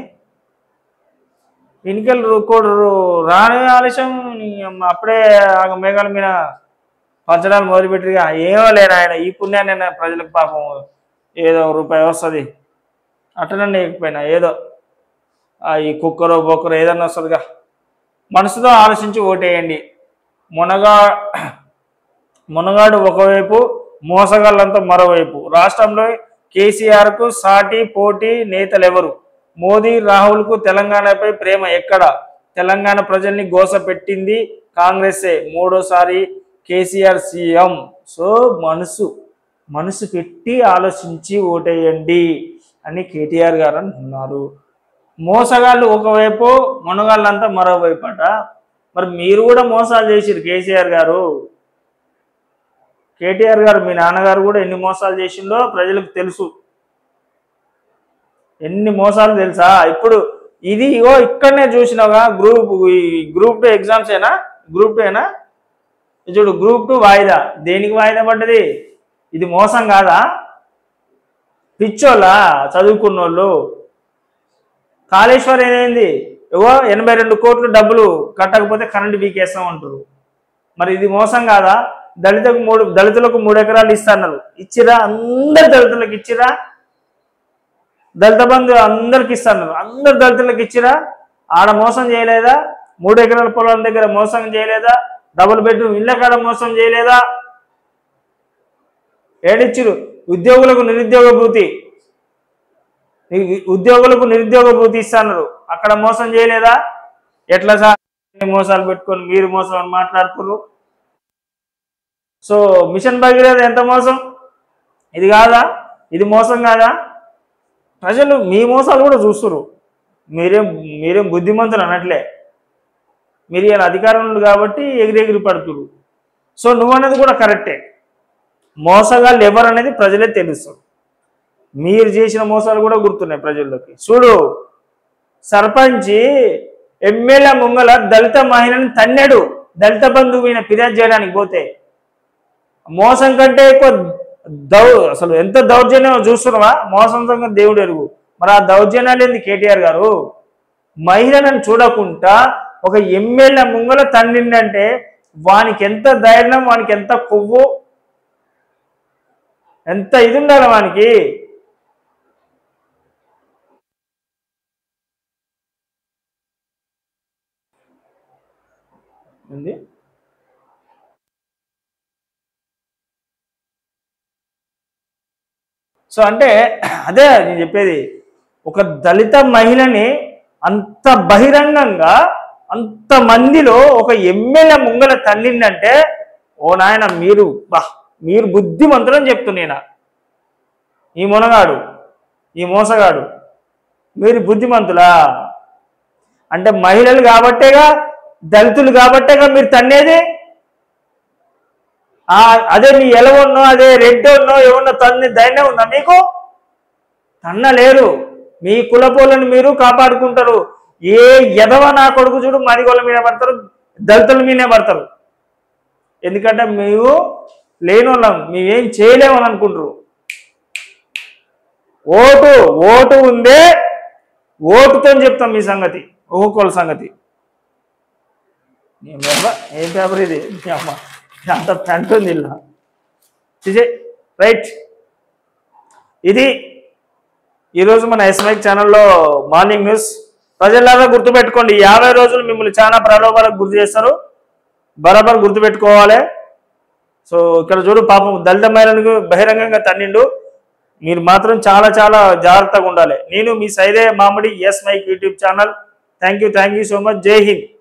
ఎన్నికల కోడ్ రానే ఆలస్యం నీ అమ్మ అప్పుడే ఆ మేఘాల మీద పంచడాలు మొదలుపెట్టిగా ఏమో లేరు ఆయన ఈ పుణ్యాన్ని అయినా ప్రజలకు పాపం ఏదో రూపాయి వస్తుంది అట్టనన్నా ఇకపోయినా ఏదో ఆ ఈ కుక్కరో బొక్కరో ఏదన్నా వస్తుందిగా మనసుతో ఆలోచించి ఓటేయండి మునగా మునగాడు ఒకవైపు మోసగాళ్ళంతా మరోవైపు రాష్ట్రంలో కేసీఆర్ కు సాటి పోటీ నేతలు ఎవరు మోదీ రాహుల్ కు తెలంగాణపై ప్రేమ ఎక్కడ తెలంగాణ ప్రజల్ని గోస పెట్టింది కాంగ్రెసే మూడోసారి కేసీఆర్ సీఎం సో మనసు మనసు పెట్టి ఆలోచించి ఓటేయండి అని కేటీఆర్ గారు అంటున్నారు మోసగాళ్ళు ఒకవైపు మునగాళ్ళంతా మరోవైపు అట మరి మీరు కూడా మోసాలు చేసిరు కేసీఆర్ గారు కేటీఆర్ గారు మీ నాన్నగారు కూడా ఎన్ని మోసాలు చేసిండో ప్రజలకు తెలుసు ఎన్ని మోసాలు తెలుసా ఇప్పుడు ఇది ఇగో ఇక్కడనే చూసినావుగా గ్రూప్ ఈ గ్రూప్ టూ ఎగ్జామ్స్ ఏనా గ్రూప్ టూ ఏనా ఇది చూడు గ్రూప్ టూ వాయిదా దేనికి వాయిదా పడ్డది ఇది మోసం కాదా పిచ్చోళ్ళా చదువుకున్నోళ్ళు కాళేశ్వరం ఏమైంది ఏవో ఎనభై రెండు కోట్లు డబ్బులు కట్టకపోతే కరెంట్ బీకేస్తాం అంటారు మరి ఇది మోసం కాదా దళితకు మూడు దళితులకు మూడు ఎకరాలు ఇస్తాన్నారు ఇచ్చిరా అందరు దళితులకు ఇచ్చిరా దళిత బంధు అందరికి ఇస్తాన్నారు అందరు దళితులకు ఇచ్చిరా ఆడ మోసం చేయలేదా మూడు ఎకరాల పొలం దగ్గర మోసం చేయలేదా డబుల్ బెడ్రూమ్ ఇళ్ళ కాడ మోసం చేయలేదా ఏడిచ్చిరు ఉద్యోగులకు నిరుద్యోగ భూతి ఈ ఉద్యోగులకు నిరుద్యోగ భూతి ఇస్తున్నారు అక్కడ మోసం చేయలేదా ఎట్లా సార్ ఇన్ని మోసాలు పెట్టుకొని మీరు మోసం అని మాట్లాడుతున్నారు సో మిషన్ భగీరథ ఎంత మోసం ఇది కాదా ఇది మోసం కాదా ప్రజలు మీ మోసాలు కూడా చూస్తున్నారు మీరేం మీరేం బుద్ధిమంతులు అనట్లే మీరు ఇలా అధికారంలో కాబట్టి ఎగిరెగిరి పడుతురు సో నువ్వన్నది కూడా కరెక్టే మోసగాళ్ళు ఎవరు అనేది ప్రజలే తెలుస్తారు మీరు చేసిన మోసాలు కూడా గుర్తున్నాయి ప్రజల్లోకి చూడు సర్పంచ్ ఎమ్మెల్యే ముంగల దళిత మహిళని తన్నాడు దళిత బంధువు ఈయన ఫిర్యాదు చేయడానికి పోతే మోసం కంటే ఎక్కువ దౌ అసలు ఎంత దౌర్జన్యం చూస్తున్నావా మోసం సంగతి దేవుడు ఎరుగు మరి ఆ దౌర్జన్యాలు ఏంది కేటీఆర్ గారు మహిళలను చూడకుండా ఒక ఎమ్మెల్యే ముంగల తండ్రిండంటే వానికి ఎంత ధైర్యం వానికి ఎంత కొవ్వు ఎంత ఇది ఉండాలి వానికి ఏంది సో అంటే అదే నేను చెప్పేది ఒక దళిత మహిళని అంత బహిరంగంగా అంత మందిలో ఒక ఎమ్మెల్యే ముంగల తల్లిందంటే ఓ నాయన మీరు బా మీరు బుద్ధిమంతులని చెప్తున్నా ఈ మునగాడు ఈ మోసగాడు మీరు బుద్ధిమంతులా అంటే మహిళలు కాబట్టేగా దళితులు కాబట్టేగా మీరు తన్నేది ఆ అదే మీ ఎలవన్నో అదే రెడ్డోన్నో ఎవరినో తన్ని ధైర్యం ఉందా మీకు తన్నలేరు మీ కులపోలను మీరు కాపాడుకుంటారు ఏ ఎదవ నా కొడుకు చూడు మరిగోళ్ళ మీద పడతారు దళితుల మీదే పడతారు ఎందుకంటే మేము లేనోళ్ళం మేమేం చేయలేమని అనుకుంటారు ఓటు ఓటు ఉందే ఓటుతో చెప్తాం మీ సంగతి ఒక్కొక్కళ్ళ సంగతి ఏం పేపర్ ఏం పేపర్ ఇది మీ అమ్మ అంత పెంట ఉంది ఇలా చిజే రైట్ ఇది ఈరోజు మన ఎస్మైక్ ఛానల్లో మార్నింగ్ న్యూస్ ప్రజలారా గుర్తుపెట్టుకోండి ఈ యాభై రోజులు మిమ్మల్ని చాలా ప్రలోభాలకు గుర్తు చేస్తారు బరాబర్ గుర్తుపెట్టుకోవాలి సో ఇక్కడ చూడు పాపం దళిత మహిళలకు బహిరంగంగా తన్నిండు మీరు మాత్రం చాలా చాలా జాగ్రత్తగా ఉండాలి నేను మీ సైదే మామిడి yes mic YouTube channel thank you thank you so much Jai Hind